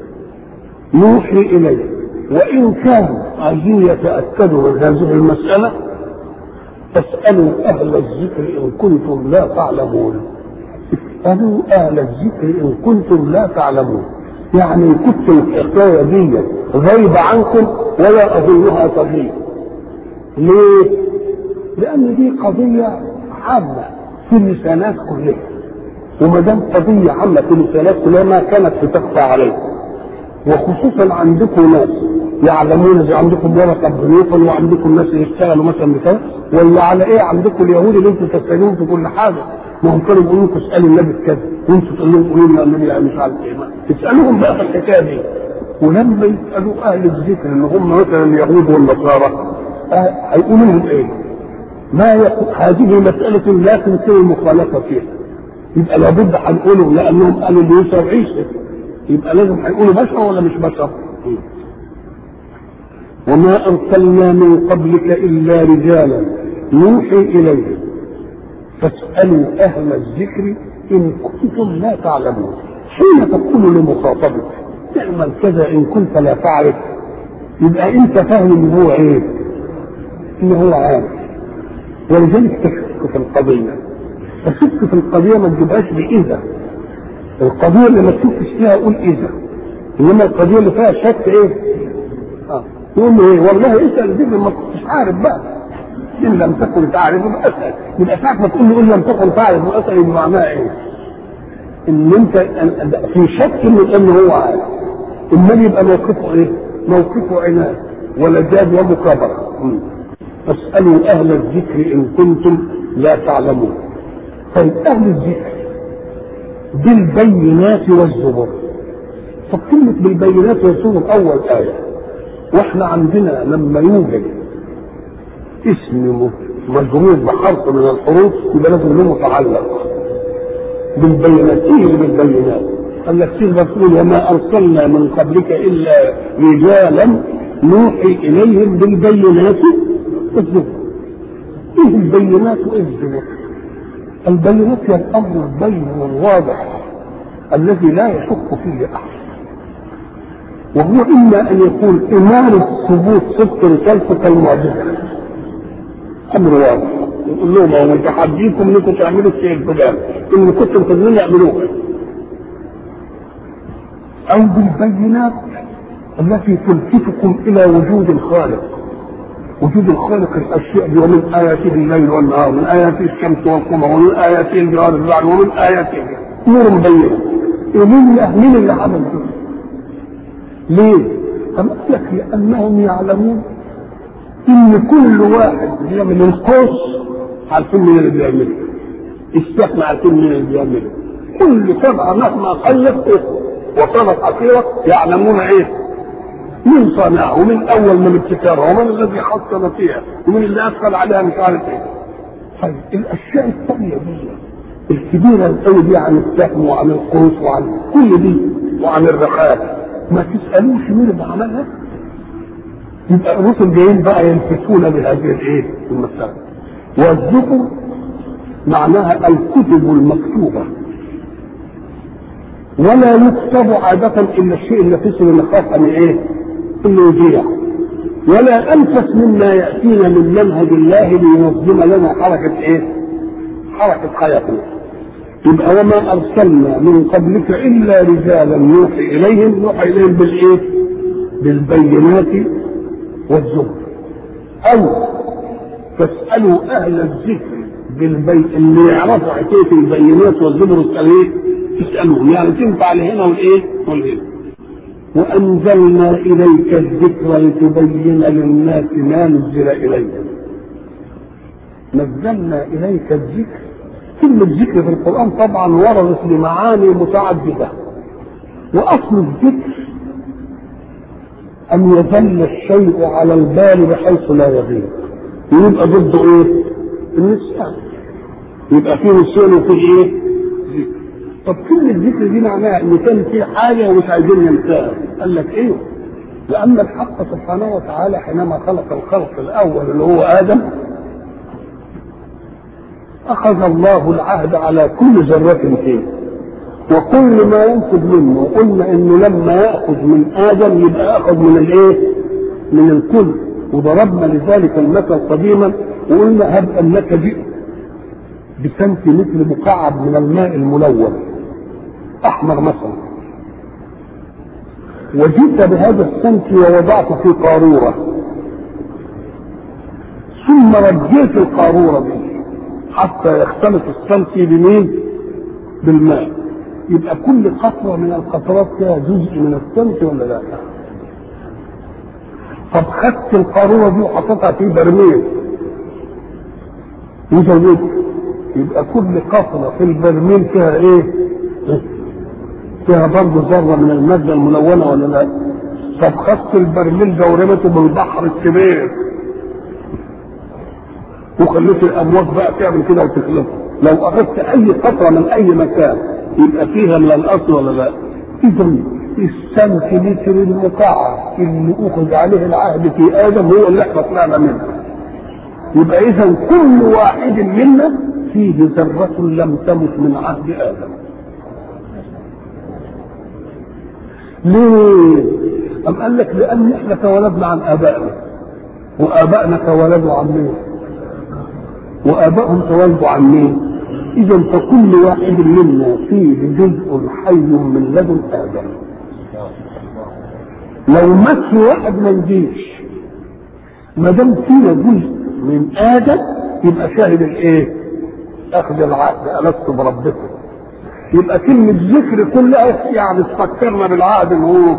يوحي اليه وان كانوا عايزين يتاكدوا من هذه المساله فاسالوا اهل الذكر ان كنتم لا تعلمون اسالوا اهل الذكر ان كنتم لا تعلمون يعني كنت الحكايه دي غايبه عنكم ولا اظنها تضيع ليه؟ لان دي قضيه عامه في اللسانات كلها وما دام قضيه عامه في اللسانات كلها ما كانت بتخفى عليكم وخصوصا عندكم ناس يعلمون زي عندكم ورقه بنوصل وعندكم ناس يشتغلوا مثلا بكذا ولا على ايه عندكم اليهود اللي انتم تسالوهم في كل حاجه ما هم كانوا بيقولوا لكم اسالوا النبي في كذا وانتم تقول لهم قولوا لنا النبي مش عارف ايه تسالوهم بقى في الحكايه دي ولما يسالوا اهل الذكر اللي هم مثلا اليهود والنصارى هيقولوا لهم ايه؟ ما يقول هذه مسألة لا تمكن المخالفة فيها يبقى لابد هنقوله لأنهم قالوا موسى وعيسى يبقى لازم هيقولوا بشر ولا مش بشر؟ وما أرسلنا من قبلك إلا رجالا نوحي إليهم فاسألوا أهل الذكر إن كنتم لا تعلمون حين تقول لمخاطبك اعمل كذا إن كنت لا تعرف يبقى أنت فاهم إن هو إيه؟ إن هو عارف ولذلك تشك في القضية تشك في القضية ما تجيبهاش بإذا القضية اللي ما تشكش فيها قول إذا إنما القضية اللي فيها شك إيه؟ آه يقول له إيه؟ والله اسأل الذكر ما كنتش عارف بقى إن لم تكن تعرف يبقى اسأل يبقى ساعة ما تقول له إن لم تكن تعرف واسأل يبقى معناها إيه؟ إن أنت في شك من إن هو عارف أمال يبقى موقفه إيه؟ موقفه عناد ولا جاد ومكابرة فاسألوا أهل الذكر إن كنتم لا تعلمون طيب أهل الذكر بالبينات والزبر طب كلمة بالبينات والزبر أول آية وإحنا عندنا لما يوجد اسم مجرور بحرف من الحروف يبقى لازم له متعلق بالبينات ايه اللي بالبينات؟ قال لك سيدنا رسول وما ارسلنا من قبلك الا رجالا نوحي اليهم بالبينات والزبر ايه البينات وايه الزبر؟ البينات هي الامر البين والواضح الذي لا يشك فيه احد وهو اما ان يكون اماره ثبوت صدق رسالته كالمعجزه امر واضح يقول لهم انا متحديكم انكم تعملوا الشيء الفلاني ان كنتم تقدرون يعملوه او بالبينات التي تلفتكم الى وجود الخالق وجود الخالق الاشياء دي ومن اياته الليل والنهار ومن اياته الشمس والقمر ومن اياته الجوار الرعد ومن اياته نور مبين ومين مين اللي عمل ده؟ ليه؟ أم لك لأنهم يعلمون إن كل واحد بيعمل القوس عارفين مين اللي بيعمله السهم عارفين مين اللي بيعمله كل سبعة مهما قلت وصارت أخيرة يعلمون إيه؟ مين صانعها ومن أول من ابتكرها ومن الذي حصل فيها ومن اللي أدخل عليها مش عارف إيه طيب الأشياء الثانية دي الكبيرة القوي دي عن السهم وعن القوس وعن كل دي وعن الرخاء ما تسألوش مين اللي عملها يبقى الرسل جايين بقى يلفتون بهذه الايه المسألة والذكر معناها الكتب المكتوبة ولا يكتب عادة إلا الشيء اللي فيه اللي خاف أن إيه؟ إنه يضيع ولا انفس مما ياتينا من منهج الله لينظم لنا حركه ايه؟ حركه حياتنا. يبقى وما ارسلنا من قبلك الا رجالا نوحي اليهم نوحي اليهم بالايه؟ بالبينات والزبر. او فاسالوا اهل الذكر بالبي... اللي يعرفوا حكايه البينات والزبر ايه؟ تسالوهم يعني تنفع لهنا والايه؟ والهنا. وأنزلنا إليك الذكر لتبين للناس ما نزل إليهم نزلنا إليك الذكر كلمة ذكر في القرآن طبعا وردت لمعاني متعددة وأصل الذكر أن يظل الشيء على البال بحيث لا يغيب ويبقى ضده إيه؟ النسيان يبقى فيه نسيان وفيه إيه؟ ذكر طب كل الذكر دي معناها ان كان في حاجه ومش عايزين ننساها قال لك ايوه لان الحق سبحانه وتعالى حينما خلق الخلق الاول اللي هو ادم اخذ الله العهد على كل ذره فيه وكل ما ينفذ منه وقلنا انه لما ياخذ من ادم يبقى اخذ من الايه؟ من الكل وضربنا لذلك المثل قديما وقلنا هب انك جئت بسنتيمتر مكعب من الماء الملون احمر مثلا وجئت بهذا السنت ووضعته في قاروره ثم رجيت القاروره دي حتى يختلط السنت بمين؟ بالماء يبقى كل قطره من القطرات فيها جزء من السنت ولا لا؟ طب خدت القاروره دي وحطيتها في برميل وزودت يبقى كل قطره في البرميل فيها ايه؟ فيها برضه ذره من الماده الملونه ولا لا؟ طب خدت البرميل ده ورميته بالبحر الكبير وخليت الامواج بقى تعمل كده وتخلطه لو اخذت اي قطره من اي مكان يبقى فيها من الاصل ولا لا؟ اذا السنتيمتر المكعب اللي اخذ عليه العهد في ادم هو اللي احنا طلعنا منه يبقى اذا كل واحد منا فيه ذرة لم تمت من عهد آدم ليه؟ أم قال لك لأن إحنا تولدنا عن آبائنا وآبائنا تولدوا عن مين؟ وآبائهم تولدوا عن مين؟ إذا فكل واحد منا فيه جزء حي من لدن آدم لو مات واحد ما نجيش ما دام فينا جزء من آدم يبقى شاهد الإيه؟ اخذ العهد الست بربكم يبقى كلمة ذكر كلها يعني تفكرنا بالعهد اللي هو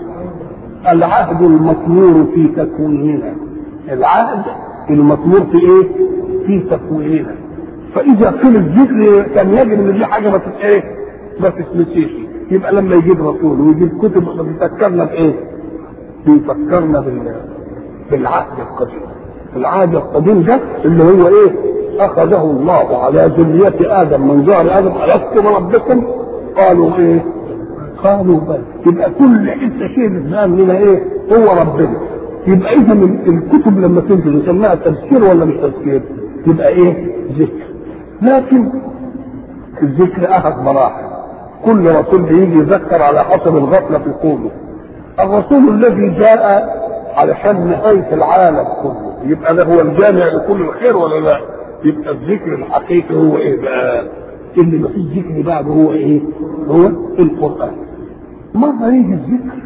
العهد المطمور في تكويننا العهد المطمور في ايه؟ في تكويننا فاذا قيل الذكر كان يجب ان دي حاجه ما ايه؟ ما تتنسيش يبقى لما يجيب رسول ويجيب كتب بيفكرنا بايه؟ بيفكرنا بال بالعهد القديم العهد القديم ده اللي هو ايه؟ اخذه الله على ذرية ادم من ظهر ادم الست بربكم قالوا ايه؟ قالوا بل يبقى كل حته شيء بتبان منها ايه؟ هو ربنا يبقى اذا الكتب لما تنزل نسميها تذكير ولا مش تذكير؟ يبقى ايه؟ ذكر لكن الذكر اخذ مراحل كل رسول بيجي يذكر على حسب الغفله في قوله الرسول الذي جاء علشان نهايه العالم كله يبقى ده هو الجامع لكل الخير ولا لا؟ يبقى الذكر الحقيقي هو ايه بقى؟ اللي ما فيش ذكر بعده هو ايه؟ هو القران. مرة يجي الذكر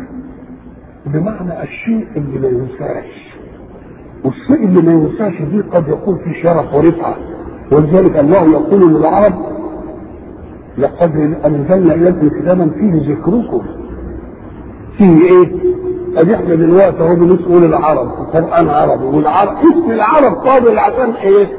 بمعنى الشيء اللي ما ينساش. والشيء اللي ما ينساش دي قد يكون في شرف ورفعة ولذلك الله يقول للعرب لقد انزلنا اليكم كتابا فيه ذكركم فيه ايه؟ ادي احنا دلوقتي اهو بنسال العرب القران عربي والعرب اسم العرب فاضل عشان ايه؟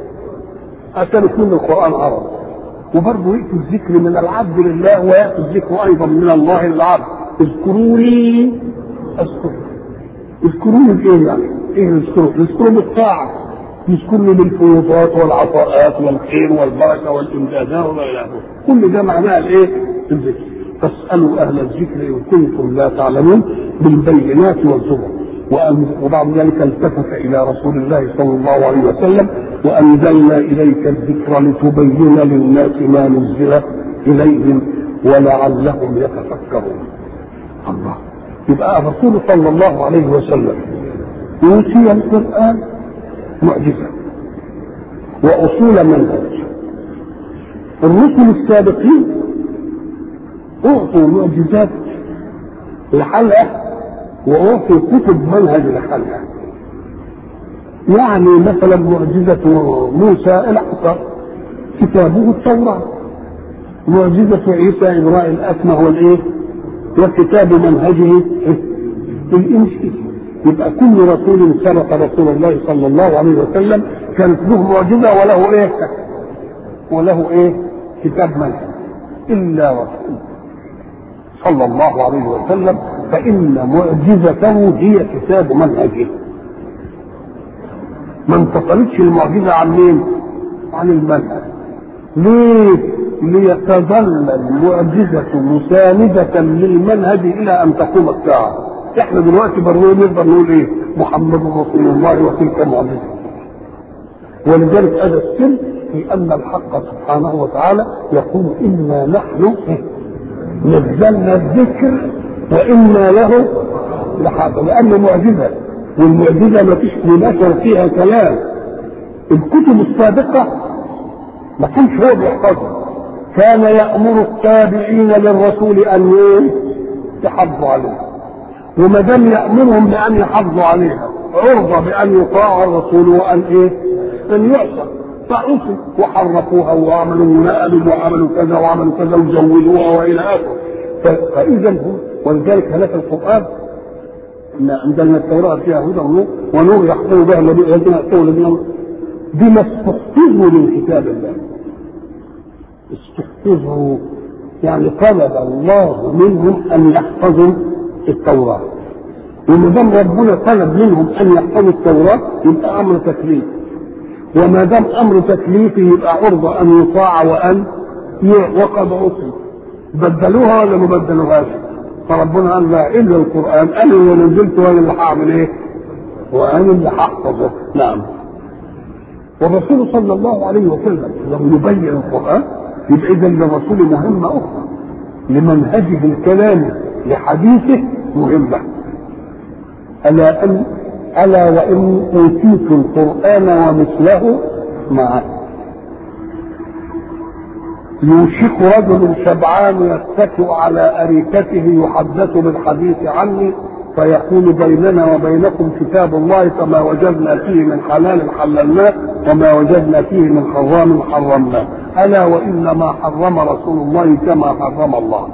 عشان يكون القران عربي وبرضه ياتي الذكر من العبد لله وياتي الذكر ايضا من الله للعبد اذكروني اذكركم اذكروني بايه يعني؟ ايه اذكروا؟ اذكروا بالطاعه يذكرني بالفيوضات والعطاءات والخير والبركه والامدادات وما الى اخره كل ده معناه الايه؟ الذكر فاسالوا اهل الذكر ان كنتم لا تعلمون بالبينات والزبر وبعد ذلك التفت الى رسول الله صلى الله عليه وسلم وانزلنا اليك الذكر لتبين للناس ما نزل اليهم ولعلهم يتفكرون الله يبقى الرسول صلى الله عليه وسلم أوتي القرآن معجزة وأصول منهج الرسل السابقين أعطوا معجزات لحلقة وأعطوا كتب منهج لحلقة يعني مثلا معجزة موسى العصا كتابه التوراة معجزة عيسى إبراء الأكمه والإيه؟ وكتاب منهجه الإنجيل يبقى كل رسول سبق رسول الله صلى الله عليه وسلم كانت له معجزة وله إيه؟ وله إيه؟ كتاب منهج إلا رسول صلى الله عليه وسلم فإن معجزته هي كتاب منهجه ما انتقلتش المعجزة عن مين؟ عن المنهج ليه؟ ليتظل المعجزة مساندة للمنهج إلى أن تقوم الساعة. إحنا دلوقتي برضه نقدر نقول إيه؟ محمد رسول الله وتلك معجزة. ولذلك هذا السر في أن الحق سبحانه وتعالى يقول إنا نحن نزلنا الذكر وإنا له لحافظ لأنه معجزة والمعجزة ما فيش لبشر فيها كلام الكتب السابقة ما كانش هو بيحفظها كان يأمر التابعين للرسول أن يحافظوا عليها وما دام يأمرهم بأن يحافظوا عليها عرضة بأن يطاع الرسول وأن إيه؟ أن يعصى فعصوا وحرفوها وعملوا ونقلوا وعملوا كذا وعملوا كذا وزودوها وإلى آخره فإذا هم ولذلك هلك القرآن إن عندنا التوراة فيها هدى ونور ونور يحكم بها الذين أتوا الذين بما استحفظوا من كتاب الله استحفظوا يعني طلب الله منهم أن يحفظوا التوراة وما دام ربنا طلب منهم أن يحفظوا التوراة يبقى أمر تكليف وما دام أمر تكليفي يبقى عرضة أن يطاع وأن وقد عصي بدلوها ولا ما بدلوهاش فربنا قال لا الا القران انا اللي نزلت وانا اللي هعمل ايه؟ وانا اللي هحفظه نعم والرسول صلى الله عليه وسلم لم يبين القران يبقى اذا للرسول مهمه اخرى لمنهجه الكلامي لحديثه مهمه الا ان الا وان اوتيت القران ومثله معه يوشك رجل شبعان يتكئ على أريكته يحدث بالحديث عني فيقول بيننا وبينكم كتاب الله فما وجدنا فيه من حلال حللناه وما وجدنا فيه من حرام حرمناه ألا وإنما حرم رسول الله كما حرم الله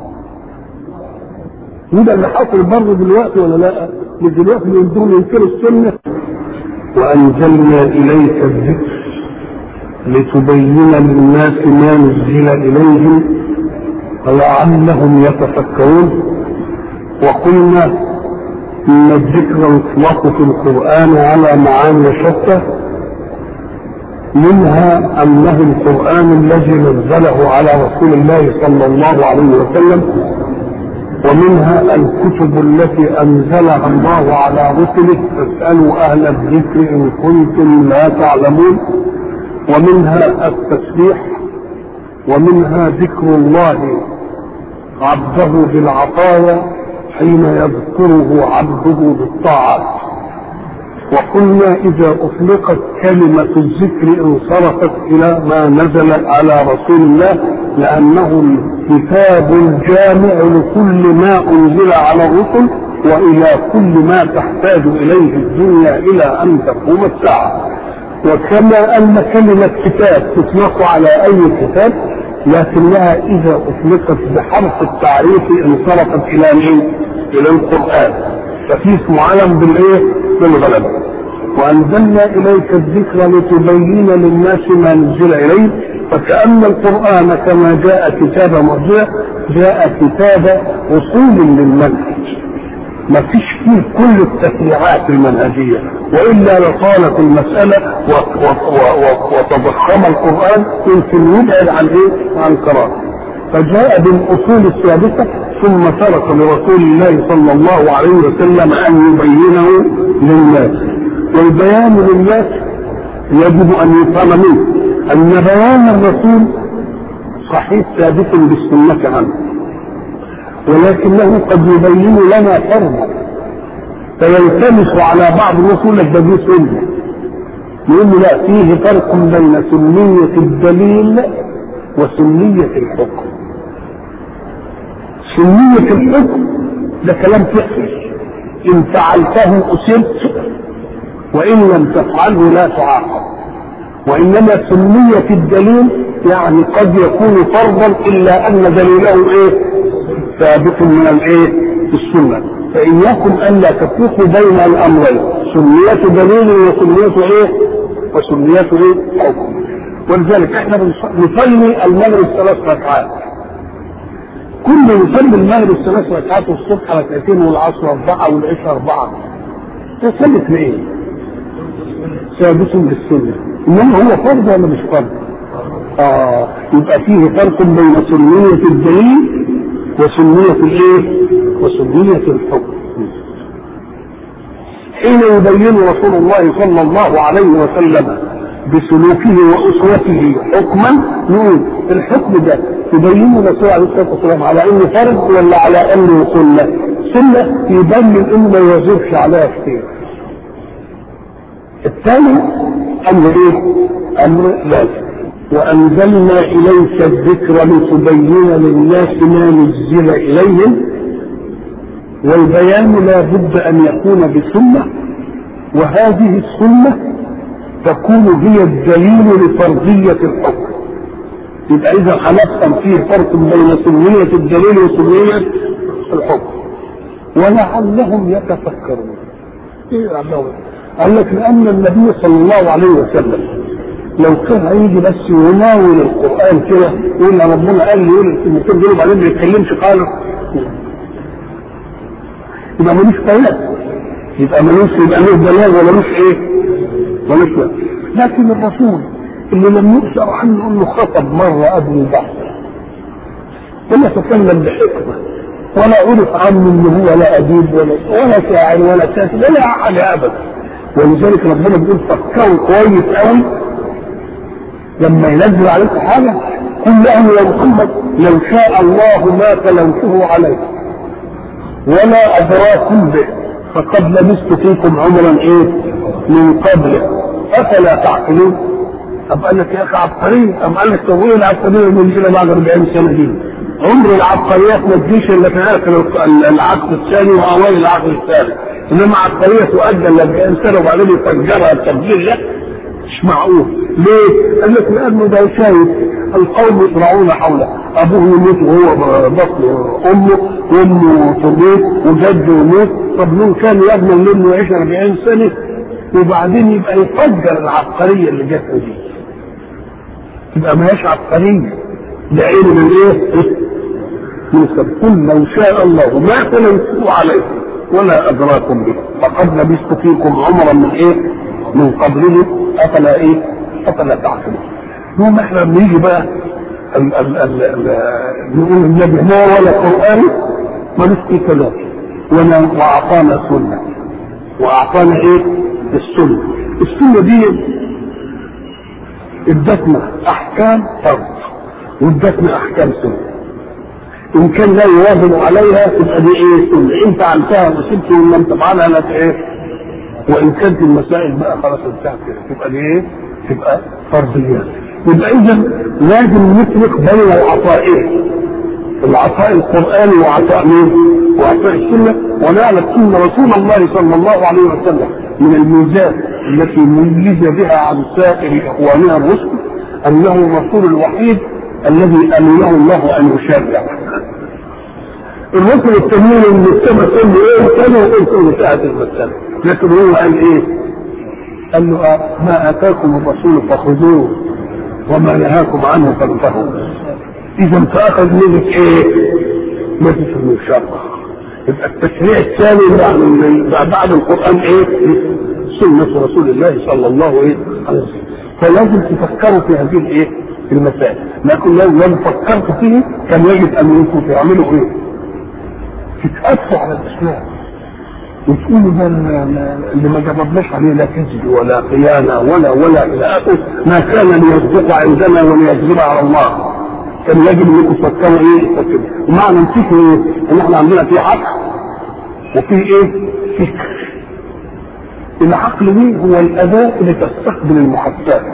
وده اللي حصل برضه دلوقتي ولا لا؟ مش دلوقتي ينزلوا ينكروا السنة وأنزلنا إليك الذكر لتبين للناس ما نزل إليهم ولعلهم يتفكرون وقلنا إن الذكر يطلق في القرآن على معاني شتى منها أنه القرآن الذي نزله على رسول الله صلى الله عليه وسلم ومنها الكتب التي أنزلها الله على رسله فاسألوا أهل الذكر إن كنتم لا تعلمون ومنها التسبيح ومنها ذكر الله عبده بالعطايا حين يذكره عبده بالطاعات وقلنا اذا اطلقت كلمه الذكر انصرفت الى ما نزل على رسول الله لانه الكتاب الجامع لكل ما انزل على الرسل والى كل ما تحتاج اليه الدنيا الى ان تقوم الساعه وكما ان كلمه كتاب تطلق على اي كتاب لكنها اذا اطلقت بحرف التعريف انصرفت الى مين؟ الى القران ففي اسمه علم بالايه؟ بالغلبه وانزلنا اليك الذكر لتبين للناس ما نزل اليه فكأن القرآن كما جاء كتاب معجزة جاء كتاب أصول للمنهج ما فيش فيه كل التشريعات المنهجية وإلا لطالت المسألة وتضخم القرآن يمكن يبعد عن إيه؟ عن قراءة فجاء بالأصول الثابتة ثم ترك لرسول الله صلى الله عليه وسلم أن يبينه للناس والبيان للناس يجب أن يفهم منه أن بيان الرسول صحيح ثابت بالسنة عنه ولكنه قد يبين لنا فرضا فيلتمس على بعض الناس يقول لك ده دي سنه يقول له لا فيه فرق بين سنية الدليل وسنية الحكم سنية الحكم ده كلام فقهي إن فعلته أسرت وإن لم تفعله لا تعاقب وإنما سنية الدليل يعني قد يكون فرضا إلا أن دليله إيه ثابت من الإيه السنة فإن يكن ألا تفرقوا بين الأمرين سنية دليل وسنية إيه وسنية إيه حكم ولذلك احنا نصلي المغرب ثلاث ركعات كل يصلي المغرب ثلاث ركعات والصبح ركعتين والعصر أربعة والعشاء أربعة ثابت لإيه؟ ثابت بالسنة إنما هو فرض ولا مش فرض؟ آه يبقى فيه فرق بين سنية الدليل وسنية الإيه؟ وسنية الحكم حين يبين رسول الله صلى الله عليه وسلم بسلوكه واسوته حكما نقول الحكم ده تبينه الرسول عليه الصلاه والسلام على انه فرض ولا على انه سنه؟ سنه يبين انه ما يواظبش عليها كتير. الثاني امر ايه؟ امر لازم. وانزلنا اليك الذكر لتبين للناس ما نزل اليهم والبيان لا بد ان يكون بسنه وهذه السنه تكون هي الدليل لفرضيه الحكم يبقى اذا هنفهم فيه فرق بين سنيه الدليل وسنيه الحكم ولعلهم يتفكرون ايه لعلهم قال لك لان النبي صلى الله عليه وسلم لو كان هيجي بس يناول القران كده يقول ربنا قال لي يقول الكلمتين دول وبعدين ما يتكلمش خالص يبقى ملوش بيان يبقى ملوش يبقى له بيان ولا ملوش ايه؟ ملوش بيان لكن الرسول اللي لم يؤثر عنه انه خطب مره قبل البحث ولا تكلم بحكمه ولا عرف عنه انه هو لا اديب ولا ولا شاعر ولا كاتب ولا حاجه ابدا ولذلك ربنا بيقول فكروا كويس قوي لما ينزل عليكم حاجه قل له يا محمد لو شاء الله ما تلوته عليكم ولا أدراكم به فقد لبثت فيكم عمرا إيه من قبله أفلا تعقلون أم قال لك يا أخي عبقري أم قال لك طب إيه العبقرية من كده بعد 40 سنة دي عمر العبقريات ما تجيش إلا في آخر العقد الثاني وأوائل العقد الثالث إنما عبقرية تؤجل ل 40 سنة وبعدين يفجرها التفجير ده مش معقول ليه؟ قال لك لأنه ده شايف القوم يصرعون حوله ابوه يموت وهو بطن امه وامه تموت وجده يموت طب مين كان يضمن منه يعيش 40 سنه وبعدين يبقى يفجر العبقريه اللي جت دي تبقى ما هيش عبقريه ده عين من ايه؟ من قل لو شاء الله ما تلوته عليكم ولا ادراكم به فقد لبثت فيكم عمرا من ايه؟ من قبله افلا ايه؟ افلا تعقلون يوم احنا بنيجي بقى ال ال ال ال نقول النبي ما ولا قرآن ملوش في كلام ولا وأعطانا سنة وأعطانا إيه؟ السنة السنة دي ادتنا أحكام فرض وادتنا أحكام سنة إن كان لا يواظب عليها تبقى دي إيه سنة إن فعلتها وسبت وإن لم تفعلها لا إيه وإن كانت المسائل بقى خلاص انتهت تبقى دي إيه؟ تبقى فرضيات يبقى اذا لازم نفرق بين العطائين العطاء القراني وعطاء مين؟ وعطاء السنه ونعلم ان رسول الله صلى الله عليه وسلم من الميزات التي ميز بها عن سائر اخواننا الرسل انه الرسول الوحيد الذي امنه الله ان يشرع الرسل التانيين اللي السماء تقول له ايه كانوا يقولوا ساعه المساله لكن هو قال ايه؟ قال له آه ما اتاكم الرسول فخذوه وما نهاكم عنه فانتهوا اذا تاخذ منك ايه؟ ما تسمى الشر يبقى التشريع الثاني بعد بعد القران ايه؟ سنه رسول الله صلى الله عليه وسلم فلازم تفكروا في هذه الايه؟ في المسائل لكن لو لم فكرت فيه كان يجب ان انتم تعملوا ايه؟ تتأسوا على الاسلام وتقولوا ده اللي ما جربناش عليه لا كذب ولا خيانه ولا ولا الى اخره ما كان ليصدق عندنا وليكذب على الله كان يجب انكم تفكروا ايه ومعنى نسيتوا ايه ان احنا عندنا في عقل وفي ايه فكر العقل دي هو الاداة اللي تستقبل المحسات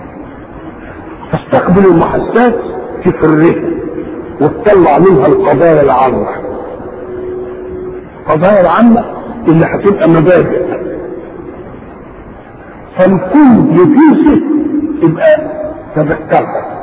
تستقبل المحسات تفرها وتطلع منها القضايا العامة القضايا العامة اللي هتبقى مبادئ فالكل يفيسه يبقى تذكرها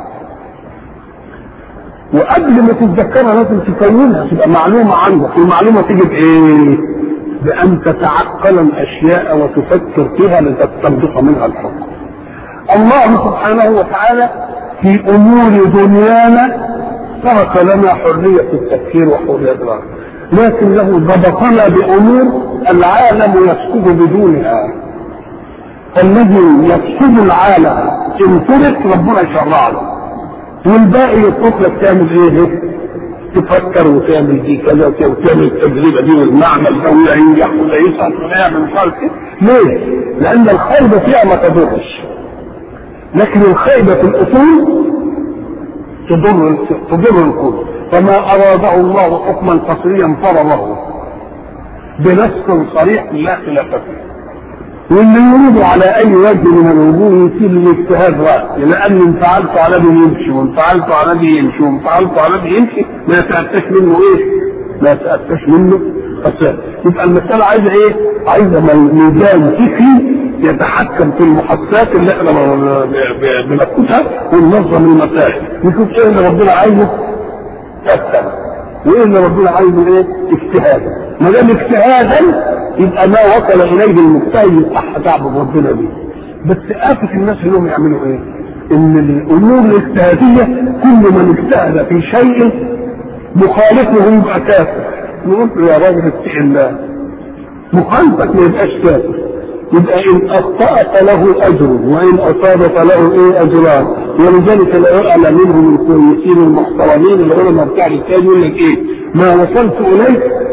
وقبل ما تتذكرها لازم تكونها تبقى معلومة عندك والمعلومة تيجي بإيه؟ بأن تتعقل الأشياء وتفكر فيها لتستنبط منها الحكم. الله سبحانه وتعالى في أمور دنيانا ترك لنا حرية التفكير وحرية الرأي لكنه ضبطنا بأمور العالم يسكت بدونها الذي يفسد العالم ان ترك ربنا يشرع له والباقي يترك لك تعمل ايه؟ تفكر وتعمل دي كذا وتعمل التجربه دي والمعمل ده ولا ينجح ولا يسقط ولا يعمل مش عارف ايه ليه؟ لان الخيبه فيها ما تضرش لكن الخيبه في الاصول تضر تضر الكل فما اراده الله حكما قصريا فرضه بنص صريح لا خلاف فيه واللي يريد على اي وجه من الوجوه يصير الاجتهاد رأي لان ان فعلت على دي يمشي وان فعلت على دي يمشي وان فعلت على دي يمشي ما يتأتاش منه ايه؟ ما يتأتاش منه فساد يبقى المسألة عايزة ايه؟ عايزة ميزان فكري يتحكم في المحسات اللي احنا بناخدها وننظم المسائل نشوف ايه اللي ربنا عايزه يفهم وايه اللي ربنا عايزه ايه؟ اجتهاد ما دام اجتهادا يبقى ما وصل اليه المجتهد يصح تعبد ربنا بيه بس آفة الناس انهم يعملوا ايه؟ ان الامور الاجتهادية كل من اجتهد في شيء مخالفه يبقى كافر نقول له يا راجل اتق الله مخالفك ما يبقاش كافر يبقى ان اخطا فله اجر وان اصاب فله ايه اجران ولذلك العلماء منهم الكويسين المحترمين العلماء بتاع الكتاب يقول لك ايه ما وصلت اليه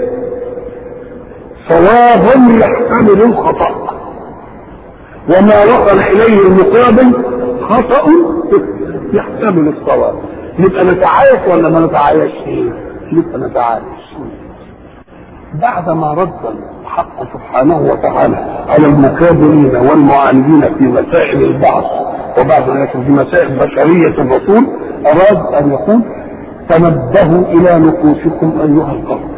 صواب يحتمل الخطا وما وصل اليه المقابل خطا يحتمل الصواب نبقى نتعايش ولا ما نتعايش نبقى نتعايش بعدما رد الحق سبحانه وتعالى على المكابرين والمعاندين في مسائل البعث وبعد ذلك في مسائل بشرية الرسول أراد أن يقول تنبهوا إلى نفوسكم أيها القوم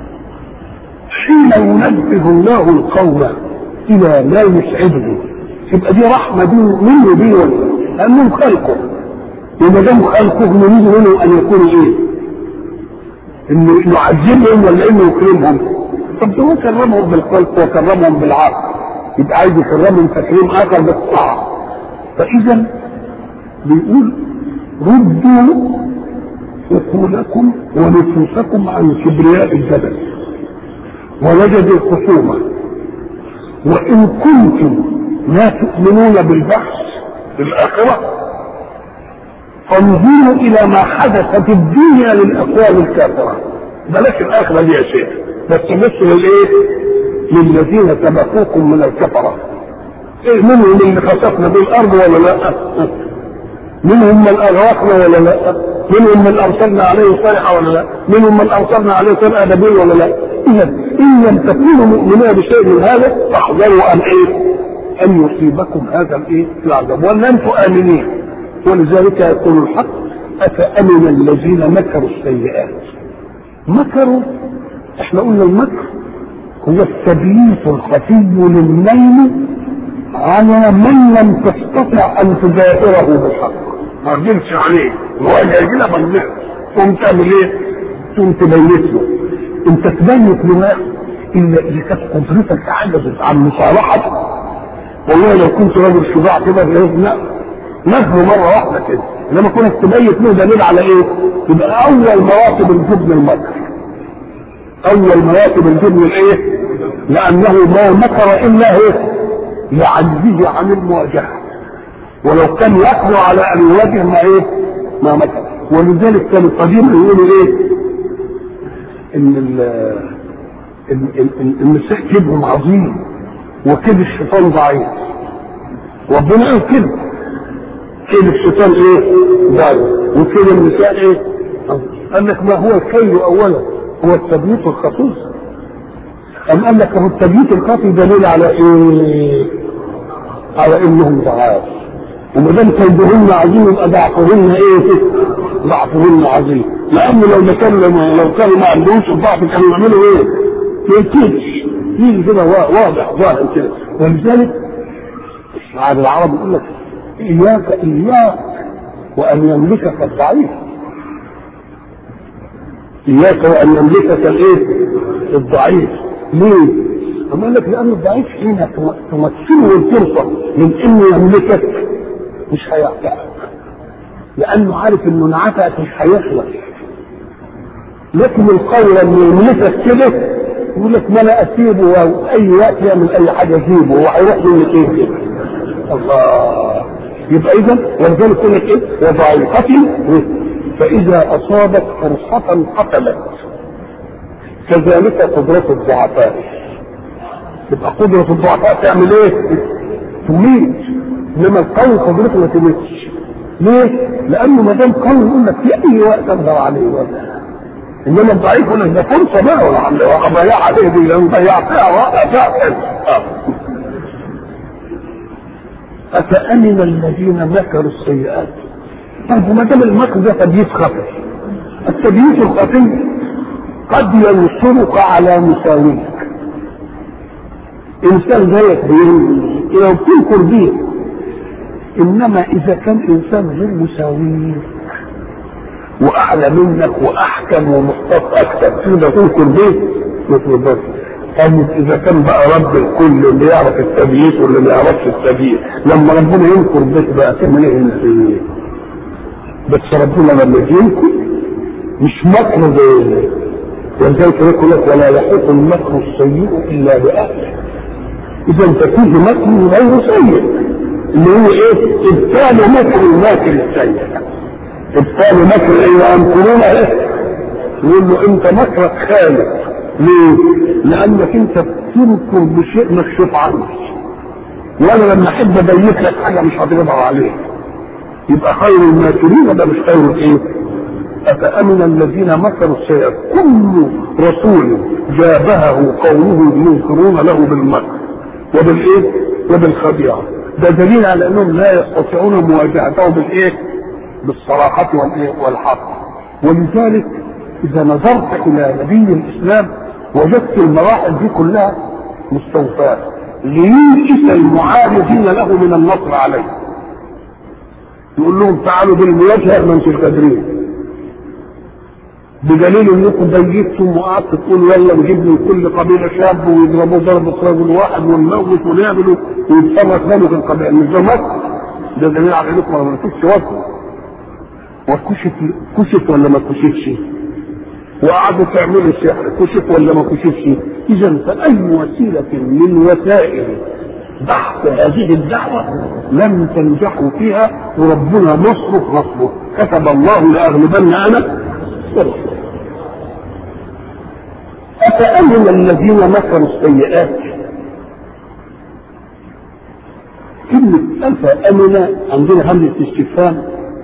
حين ينبه الله القوم إلى ما يسعده يبقى دي رحمة دي منه دي ولا لأنهم خلقه وما دام خلقه يريد منه أن يكونوا إيه؟ إنه يعذبهم ولا إنه يكرمهم؟ طب ده هو كرمهم بالخلق وكرمهم بالعقل يبقى عايز يكرمهم تكريم اخر بالطاعه فاذا بيقول ردوا عقولكم ونفوسكم عن كبرياء الجبل ولجد الخصومة وإن كنتم لا تؤمنون بالبحث في الآخرة فانظروا إلى ما حدث في الدنيا للأقوام الكافرة بلاش الآخرة دي يا شيخ بس بصوا للايه؟ للذين سبقوكم من الكفره ايه منهم اللي خسفنا بالارض ولا لا؟ منهم من اغرقنا ولا لا؟ منهم من ارسلنا عليه صيحه ولا لا؟ منهم من ارسلنا عليه صيحه ادبين ولا لا؟ اذا ان لم تكونوا مؤمنين بشيء من هذا فاحذروا ان ايه؟ ان يصيبكم هذا الايه؟ العذاب ولا انتم امنين ولذلك يقول الحق افامن الذين مكروا السيئات مكروا احنا قلنا المكر هو التبييت الخفي للنيل على من لم تستطع ان تجاهره بالحق ما قدرتش عليه وهي كده ما تقوم تعمل ايه؟ تقوم تبيت له انت تبيت لواحد الا اذا كانت قدرتك عجزت عن مصالحته والله لو كنت راجل شجاع كده لا نهره مره واحده كده انما كنت تبيت له دليل على ايه؟ يبقى اول مراتب الجبن المكر اول مراتب الجبن الايه؟ لانه ما مكر الا ايه؟ لعجزه عن المواجهه ولو كان يقدر على ان يواجه ما ايه؟ ما مكر ولذلك كان القديم يقولوا ايه؟ ان المسيح كذبهم عظيم وكذب الشيطان ضعيف ربنا قال كذب كذب الشيطان ايه؟ ضعيف وكذب النساء ايه؟ قال لك ما هو الكيل اولا هو التبييت والخصوص أم قال لك هو التبييت الخفي دليل على إيه؟ على إنهم ضعاف وما دام كيدهن عظيم يبقى ضعفهن إيه؟ ضعفهن عظيم لأن لو ما كانوا لو كانوا ما عندهمش الضعف كانوا يعملوا إيه؟ يكيدش يجي كده واضح ظاهر كده ولذلك عاد العرب يقول لك إياك إياك وأن يملكك الضعيف إياك وأن يملكك الإيه؟ الضعيف ليه؟ أما لك لأن الضعيف حين تمثله الفرصة من إنه يملكك مش هيعتقك لأنه عارف إنه انعتقك مش هيخلص لكن القوي لما يملكك كده يقول لك ما انا اسيبه واي وقت يعمل اي حاجه اجيبه هو هيروح منك ايه الله يبقى اذا ولذلك يقول لك ايه وضعيفة فاذا اصابت فرصة قتلت كذلك قدرة الضعفاء تبقى قدرة الضعفاء تعمل ايه؟ تميت انما القوي قدرته ما تميتش ليه؟ لانه ما دام قوي يقول لك في اي وقت اقدر عليه ولا انما الضعيف يقول لك ده فرصه بقى ولا عم ضيع عليه دي لان ضيع فيها وقت افامن الذين مكروا السيئات طيب وما دام المكر ده تبييت خفي التبييت الخفي قد ينصرك على مساويك انسان زيك لو بتنكر بيه انما اذا كان انسان غير مساويك واعلى منك واحكم ومختص اكثر تقدر تنكر بيه ما تقدرش طيب اذا كان بقى رب الكل اللي يعرف التبييت واللي ما يعرفش التبييت لما ربنا ينكر بيت بقى تعمل ايه انت بس ربنا لما ينكر مش مكر زي ولذلك يقول لك ولا يحيط المكر السيء الا باهله اذا ففيه مكر غير سيء اللي هو ايه ابطال مكر الماكر السيء ابطال مكر ايه ويمكرون ايه يقول له انت مكرك خالق ليه؟ لانك انت بتنكر بشيء مكشوف عنك وانا لما احب ابيت لك حاجه مش هتقدر عليه يبقى خير الماكرين ده مش خير الايه؟ افامن الذين مكروا السيئات كل رسول جابهه قومه ينكرون له بالمكر وبالايه؟ وبالخديعه ده دليل على انهم لا يستطيعون مواجهته بالايه؟ بالصراحه والايه؟ والحق ولذلك اذا نظرت الى نبي الاسلام وجدت المراحل دي كلها مستوفاه ليئس المعارضين له من النصر عليه يقول لهم تعالوا بالمواجهه ما انتم قادرين بدليل انكم بيتم وقعدت تقولوا يلا نجيب من كل قبيله شاب ويضربوه ضربه رجل واحد ونموت ونعمل ويتصرف ثاني في القبائل مش ده مصر ده دليل على انكم ما عملتوش وصل وكشف كشف ولا ما كشفش وقعدوا تعملوا سحر كشف ولا ما كشفش اذا فاي وسيله من وسائل بحث هذه الدعوه لم تنجحوا فيها وربنا نصره نصره كتب الله لاغلبن انا ورسوله أفأمن الذين مكروا السيئات كلمة أفأمن عندنا همزة استفهام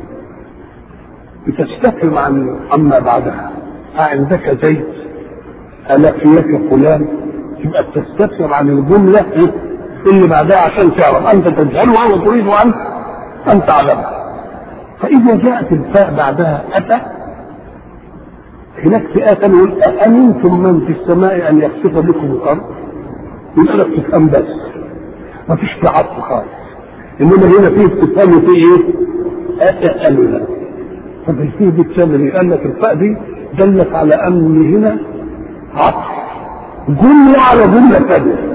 بتستفهم عن عما بعدها أعندك زيت ألقيك فلان تبقى بتستفهم عن الجملة اللي بعدها عشان تعرف أنت تجهلها وتريد أن أن تعلمها فإذا جاءت الفاء بعدها أتى هناك فئة تانية يقول أأمنتم من في السماء أن يخسف بكم الأرض؟ يبقى لك استفهام بس ما فيش في عطف خالص إنما هنا في استفهام وفي إيه؟ أتألنا طب الفيه دي تسمى إيه؟ قال لك الفاء دي دلت على أن هنا عطف جملة على جملة ثانية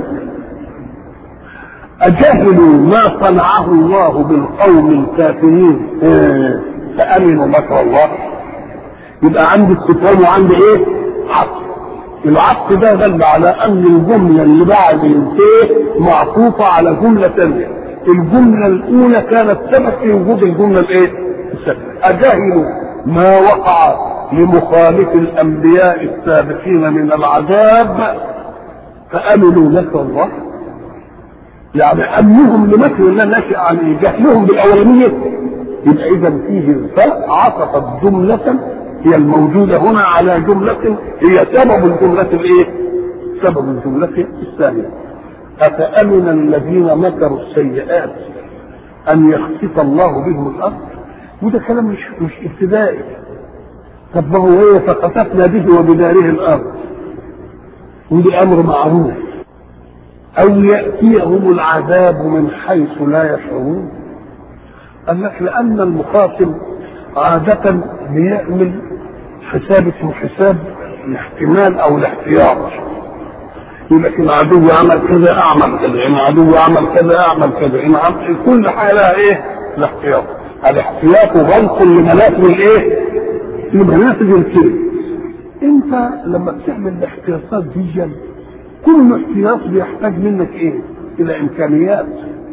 أجهلوا ما صنعه الله بالقوم الكافرين فأمنوا مكر الله يبقى عندي استفهام وعندي ايه؟ عطف العطف ده دل على ان الجمله اللي بعد الفيه معطوفه على جمله ثانيه الجمله الاولى كانت سبب في وجود الجمله الايه؟ الثانيه اجهلوا ما وقع لمخالف الانبياء السابقين من العذاب فامنوا مكر الله يعني امنهم لمكر الله ناشئ عن جهلهم بالاولانيه يبقى اذا فيه الفاء عطفت جمله هي الموجودة هنا على جملة هي سبب الجملة الايه؟ سبب الجملة الثانية أفأمن الذين مكروا السيئات أن يخسف الله بهم الأرض وده كلام مش مش ابتدائي طب ما هو ايه فخسفنا به وبداره الأرض ودي أمر معروف أو يأتيهم العذاب من حيث لا يشعرون قال لك لأن المخاطب عادة بيعمل حساب اسمه حساب الاحتمال أو الاحتياط يقول لك ان عدو عمل كذا اعمل كذا ان عدو عمل كذا اعمل كذا ان عمل كل حاجه لها ايه؟ الاحتياط الاحتياط غلق لمنافذ الايه؟ لمنافذ الكذب انت لما بتعمل الاحتياطات دي كل احتياط بيحتاج منك ايه؟ الى امكانيات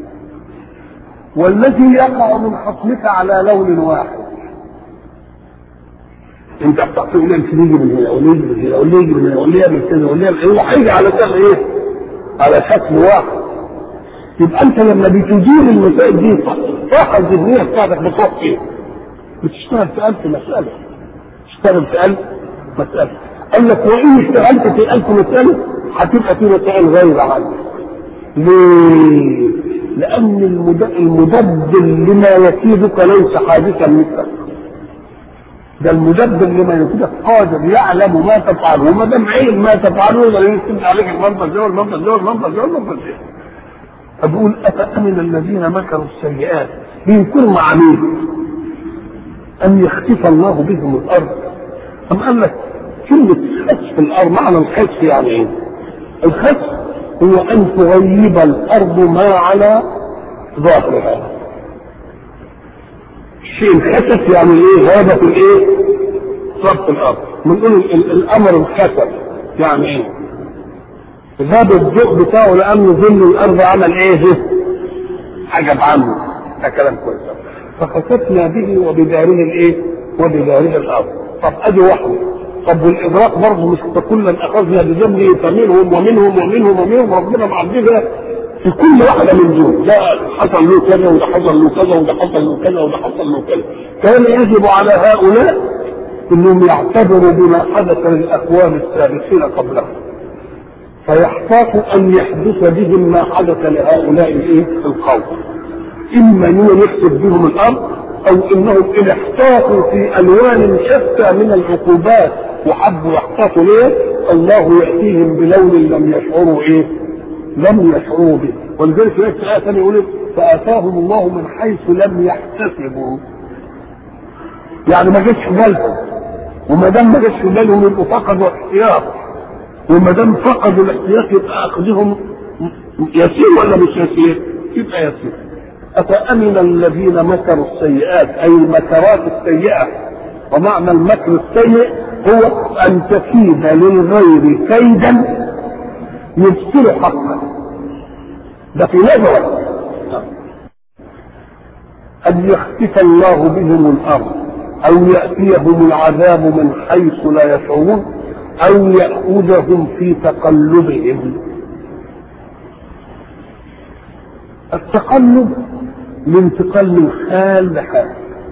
والذي يقع من خصمك على لون واحد انت بتقول انت نيجي من هنا ونيجي من هنا ونيجي من هنا واللي يعمل كذا واللي يعمل هو هيجي على شكل ايه؟ على شكل واحد يبقى انت لما بتدير المسائل دي الطاقه الذهنيه بتاعتك بتروح ايه؟ بتشتغل في ألف مسألة تشتغل في ألف مسألة قال لك وإن اشتغلت في ألف مسألة هتبقى في مسائل غير عنك ليه؟ لأن المدبر لما يكيدك ليس حادثا مثلك ده المدبر لما يكيدك قادر يعلم ما تفعله وما دام علم ما تفعله يقدر يكتب عليك المنظر ده والمنظر ده والمنظر ده والمنظر ده فبقول أفأمن الذين مكروا السيئات بينكروا مع مين؟ أن يخسف الله بهم الأرض أم قال لك كلمة خسف الأرض معنى الخسف يعني إيه؟ الخسف هو أن تغيب الأرض ما على ظاهرها الشيء الخسف يعني إيه؟ غابة الإيه؟ صرف الأرض بنقول الأمر الخسف يعني إيه؟ غاب الضوء بتاعه لأن ظل الأرض عمل إيه؟ حجب عنه ده كلام كويس فخسفنا به وبداره الايه؟ وبداره الارض. طب ادي واحده. طب والادراك برضه مش كلا اخذنا بذنبه فمنهم ومنهم ومنهم ومنهم ربنا معذبها في كل واحده من دول ده حصل له كذا وده حصل له كذا وده حصل له كذا وده حصل له كذا. كان يجب على هؤلاء انهم يعتبروا بما حدث للاقوام السابقين قبلهم. فيحتاط ان يحدث بهم ما حدث لهؤلاء الايه؟ القوم. اما ان يخسف بهم الارض او انهم ان احتاطوا في الوان شتى من العقوبات وحبوا يحتاطوا ليه الله ياتيهم بلون لم يشعروا ايه؟ لم يشعروا به ولذلك في ايه ثانيه يقول فاتاهم الله من حيث لم يحتسبوا يعني ما جاش في بالهم وما دام ما جاش في بالهم يبقوا فقدوا احتياط وما دام فقدوا الاحتياط يبقى اخذهم يسير ولا مش يسير؟ يبقى يسير أفأمن الذين مكروا السيئات أي المكرات السيئة ومعنى المكر السيء هو أن تكيد للغير كيدا يبصر حقا ده في نظرك أن يخسف الله بهم الأرض أو يأتيهم العذاب من حيث لا يشعرون أو يأخذهم في تقلبهم التقلب الانتقال من حال لحال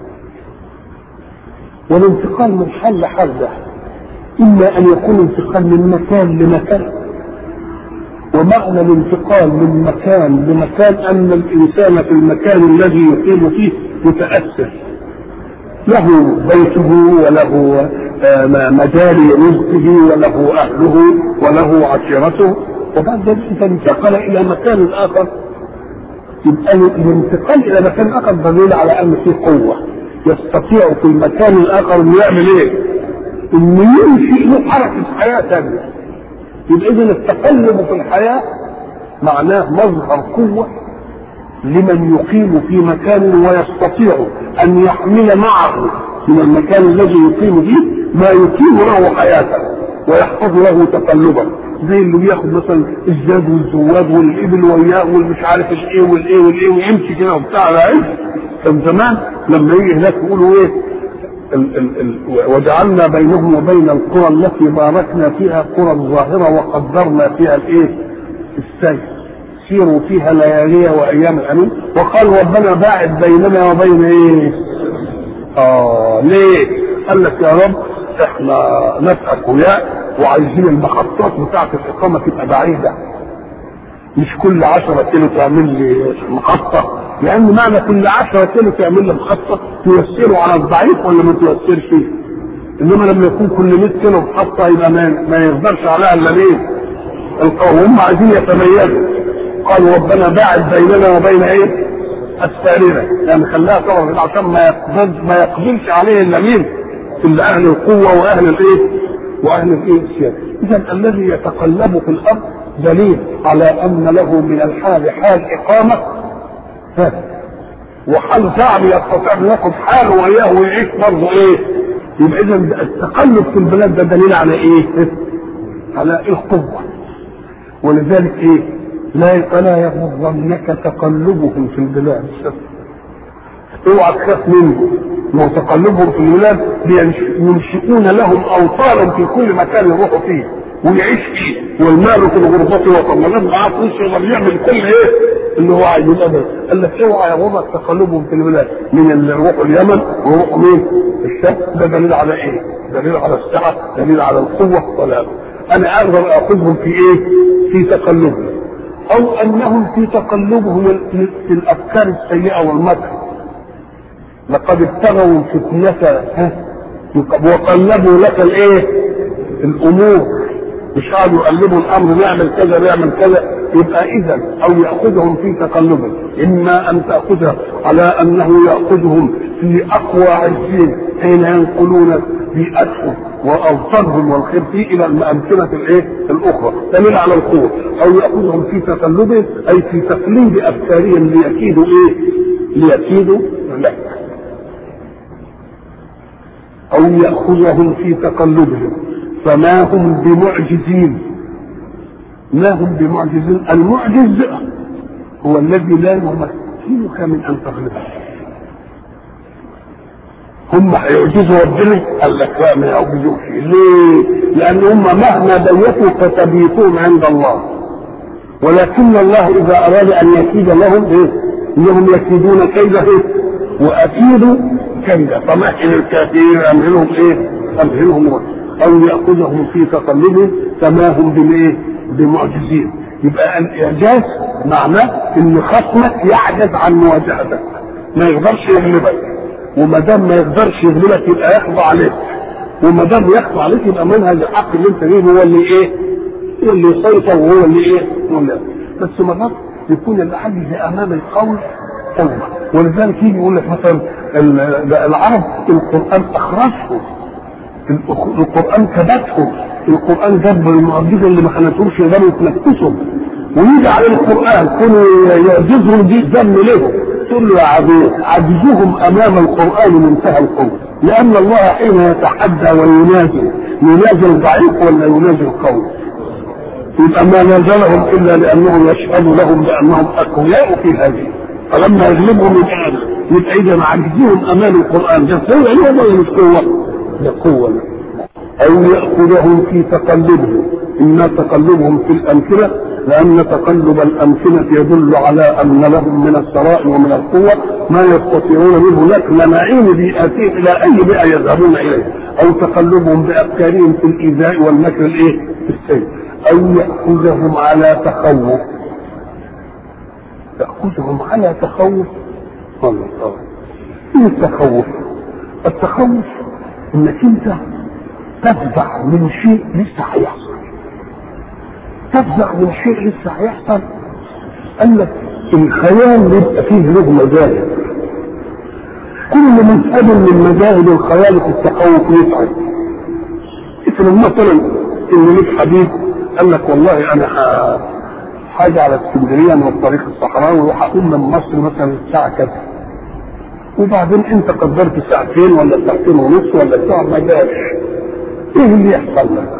والانتقال من حال لحال ده إما أن يكون انتقال من مكان لمكان ومعنى الانتقال من مكان لمكان أن الإنسان في المكان الذي يقيم فيه يتأثر له بيته وله مجاري رزقه وله أهله وله عشيرته وبعد ذلك انتقل إلى مكان آخر يبقى الانتقال الى مكان اخر دليل على ان فيه قوه يستطيع في المكان الاخر انه يعمل ايه؟ انه ينشئ له حركه حياه ثانيه يبقى اذا التقلب في الحياه معناه مظهر قوه لمن يقيم في مكان ويستطيع ان يحمل معه من المكان الذي يقيم فيه ما يقيم له حياته ويحفظ له تقلبا زي اللي بياخد مثلا الزاد والزواد والابل وياه والمش عارف الايه والايه والايه ويمشي كده وبتاع على علم كان زمان لما يجي هناك يقولوا ايه ال ال ال وجعلنا بينهم وبين القرى التي باركنا فيها قرى ظاهره وقدرنا فيها الايه السير سيروا فيها ليالي وايام الامين وقال ربنا باعد بيننا وبين ايه اه ليه قال لك يا رب احنا ناس اقوياء وعايزين المحطات بتاعة الإقامة تبقى بعيدة مش كل 10 كيلو تعمل لي محطة لأن معنى كل 10 كيلو تعمل لي محطة تيسره على الضعيف ولا ما تيسرش إنما لما يكون كل 100 كيلو محطة يبقى ما, ما يقدرش عليها إلا ليه؟ القوم هم عايزين يتميزوا قالوا ربنا باعد بيننا وبين ايه؟ اسفارنا يعني خلاها طبعا عشان ما يقبل ما يقبلش عليه الا مين؟ الا اهل القوه واهل الايه؟ واهل الايه؟ السياسه. اذا الذي يتقلب في الارض دليل على ان له من الحال حال اقامه ها وحال صعب يستطيع ان ياخذ حاله وياه ويعيش برضه ايه؟ يبقى اذا التقلب في البلاد ده دليل على ايه؟ على القوه ولذلك ايه؟ لا فلا يغرنك تقلبهم في البلاد اوعى تخاف منهم ما تقلبهم في البلاد ينشئون لهم اوطانا في كل مكان يروحوا فيه ويعيش فيه والمال في الغربة وطمنات معاه فلوس يقدر يعمل كل ايه اللي هو عايز يبقى قال لك اوعى يغرك تقلبهم في البلاد من اللي يروحوا اليمن ويروحوا مين؟ الشام ده دليل على ايه؟ دليل على السعه دليل على القوه ولا انا اقدر اخذهم في ايه؟ في تقلبهم او انهم في تقلبهم في الافكار السيئه والمكر لقد ابتغوا فتنة وقلبوا لك الايه الامور مش قالوا يقلبوا الامر نعمل كذا نعمل كذا يبقى اذا او ياخذهم في تقلبهم اما ان تاخذها على انه ياخذهم في اقوى عزين حين ينقلون بيئتهم واوطانهم والخير فيه الى الامكنه الايه؟ الاخرى دليل على القوه او ياخذهم في تقلبهم اي في تقليد افكارهم ليكيدوا ايه؟ ليكيدوا لك او ياخذهم في تقلبهم فما هم بمعجزين ما هم بمعجزين المعجز هو الذي لا يمكنك من ان تغلبه هم هيعجزوا ربنا قال لك لا ما يعجزوش ليه؟ لان هم مهما بيتوا فتبيتون عند الله ولكن الله اذا اراد ان يكيد لهم ايه؟ انهم يكيدون كيده ايه؟ واكيدوا كيدا فمهل الكافرين امهلهم ايه؟ امهلهم او ياخذهم في تقلبهم فما هم بالايه؟ بمعجزين يبقى الاعجاز معناه ان خصمك يعجز عن مواجهتك ما يقدرش يغلبك وما دام ما يقدرش يغلبك يبقى يخضع عليك وما دام يخضع عليك يبقى منهج الحق اللي انت جايبه هو اللي ايه؟ هو اللي يسيطر وهو اللي ايه؟ ولا بس مرات يكون العجز امام القول قوه ولذلك يجي يقول لك مثلا العرب القران اخرجهم القران كبتهم القران جاب المعجزه اللي ما خلتهمش يقدروا يتنفسوا ويجي على القران كانوا يعجزهم دي الذم لهم تقول له يا عبيد عجزهم امام القران منتهى القوه لان الله حين يتحدى وينازل ينازل الضعيف ولا ينازل القوي يبقى ما نازلهم الا لانه يشهد لهم بانهم اقوياء في هذه فلما يغلبهم الان يبقى اذا عجزهم امام القران ده قوه ايه ولا مش قوه؟ ده قوه او ياخذهم في تقلبهم اما تقلبهم في الامكنه لأن تقلب الأمكنة يدل على أن لهم من الثراء ومن القوة ما يستطيعون منه نقل نعيم بيئاتهم إلى أي بيئة يذهبون إليه أو تقلبهم بأفكارهم في الإيذاء والمكر الإيه؟ في السير أو يأخذهم على تخوف يأخذهم على تخوف والله إيه التخوف؟ التخوف إنك أنت تفزع من شيء لسه هيحصل تفزع من شيء لسه هيحصل قال لك الخيال بيبقى فيه له مذاهب كل مذهب من مذاهب الخيال في التخوف يفعل مثلا مثلا ان ليك حبيب قال لك والله انا حاجه على اسكندريه من الطريق الصحراوي وهقوم من مصر مثلا الساعه كذا وبعدين انت قدرت ساعتين ولا ساعتين ونص ولا ساعه ما جاش ايه اللي يحصل لك؟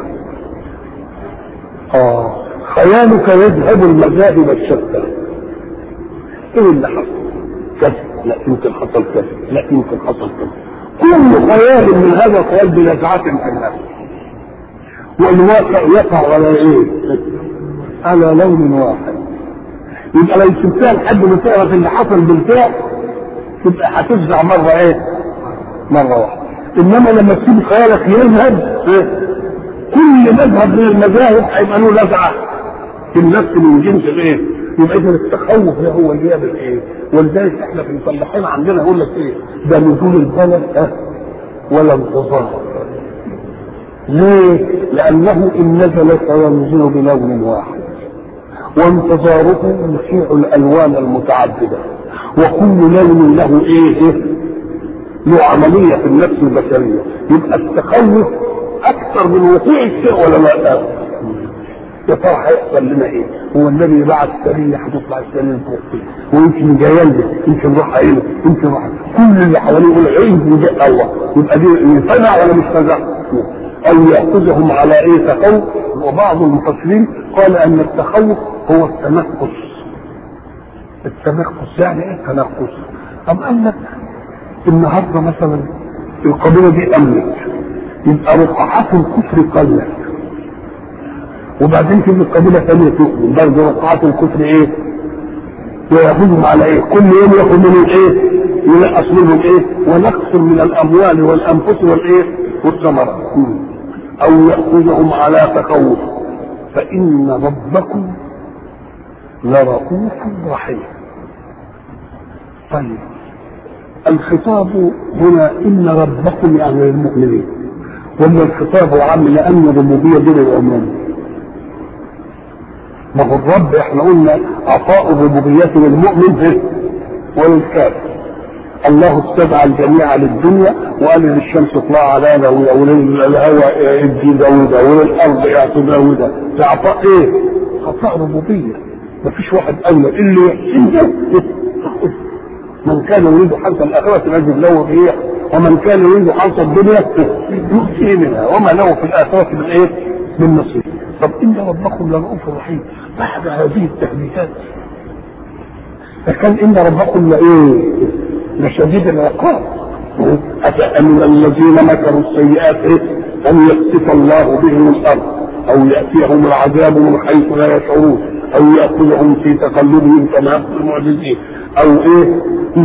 اه خيالك يذهب المذاهب الشتى ايه اللي حصل كذا لا يمكن حصل كذا لا يمكن حصل كذا كل خيال من هذا الخيال بنزعة في النفس والواقع يقع على ايه على لون واحد يبقى لو سبتها لحد ما تعرف اللي حصل بالفعل تبقى هتفزع مرة ايه مرة واحدة انما لما تسيب خيالك يذهب ايه كل مذهب من المذاهب هيبقى له لزعه في النفس من جنس الايه؟ يبقى اذا التخوف ده هو اللي يعمل ايه؟ ولذلك احنا في المصلحين عندنا يقول لك ايه؟ ده نزول البلد ها ولا انتظار. ليه؟ لأنه إن نزل سينزل بلون واحد وانتظاره يشيع الألوان المتعددة وكل لون له إيه؟ إيه؟ له عملية في النفس البشرية يبقى التخوف أكثر من وقوع الشيء ولا لا؟ يا ترى هيحصل لنا ايه؟ هو النبي بعت سريه هتطلع السريه فوق ويمكن جايلنا يمكن راح عينه يمكن راح كل اللي حواليه يقول عين وجاء الله يبقى دي فزع ولا مش فزع؟ او ياخذهم على ايه تخوف وبعض المفسرين قال ان التخوف هو التنقص التنقص يعني ايه التنقص؟ أم قال لك النهارده مثلا القبيله دي امنت يبقى رقعات الكفر قلت وبعدين في قبيله ثانيه تؤمن برضه رقعات الكفر ايه؟ وياخذهم على ايه؟ كل يوم ياخذ منهم ايه؟ ينقص منهم ايه؟ ونقص من الاموال والانفس والايه؟ والثمرات. او ياخذهم على تخوف فان ربكم لرؤوف رحيم. طيب الخطاب هنا ان ربكم يعني للمؤمنين ولا الخطاب عام لان الربوبيه دي للعموم ما هو الرب احنا قلنا عطاء الربوبية للمؤمن وللكافر الله استدعى الجميع للدنيا وقال للشمس اطلع علينا وللهواء ادي داوده وللارض اعطي داوده ده عطاء ايه؟ عطاء ربوبيه مفيش واحد اولى اللي يحسن ده من كان يريد حرث الاخره نجد له ريح ومن كان يريد حرث الدنيا يؤتيه منها وما له في الاخره من ايه؟ من نصيب طب ان ربكم لرؤوف رحيم بعد هذه التهديدات فكان ان ربكم لايه؟ لشديد العقاب أفأمن الذين مكروا السيئات إيه؟ أن يخسف الله بهم الأرض أو يأتيهم العذاب من حيث لا يشعرون أو يأخذهم في تقلبهم كما يأخذ المعجزين أو إيه؟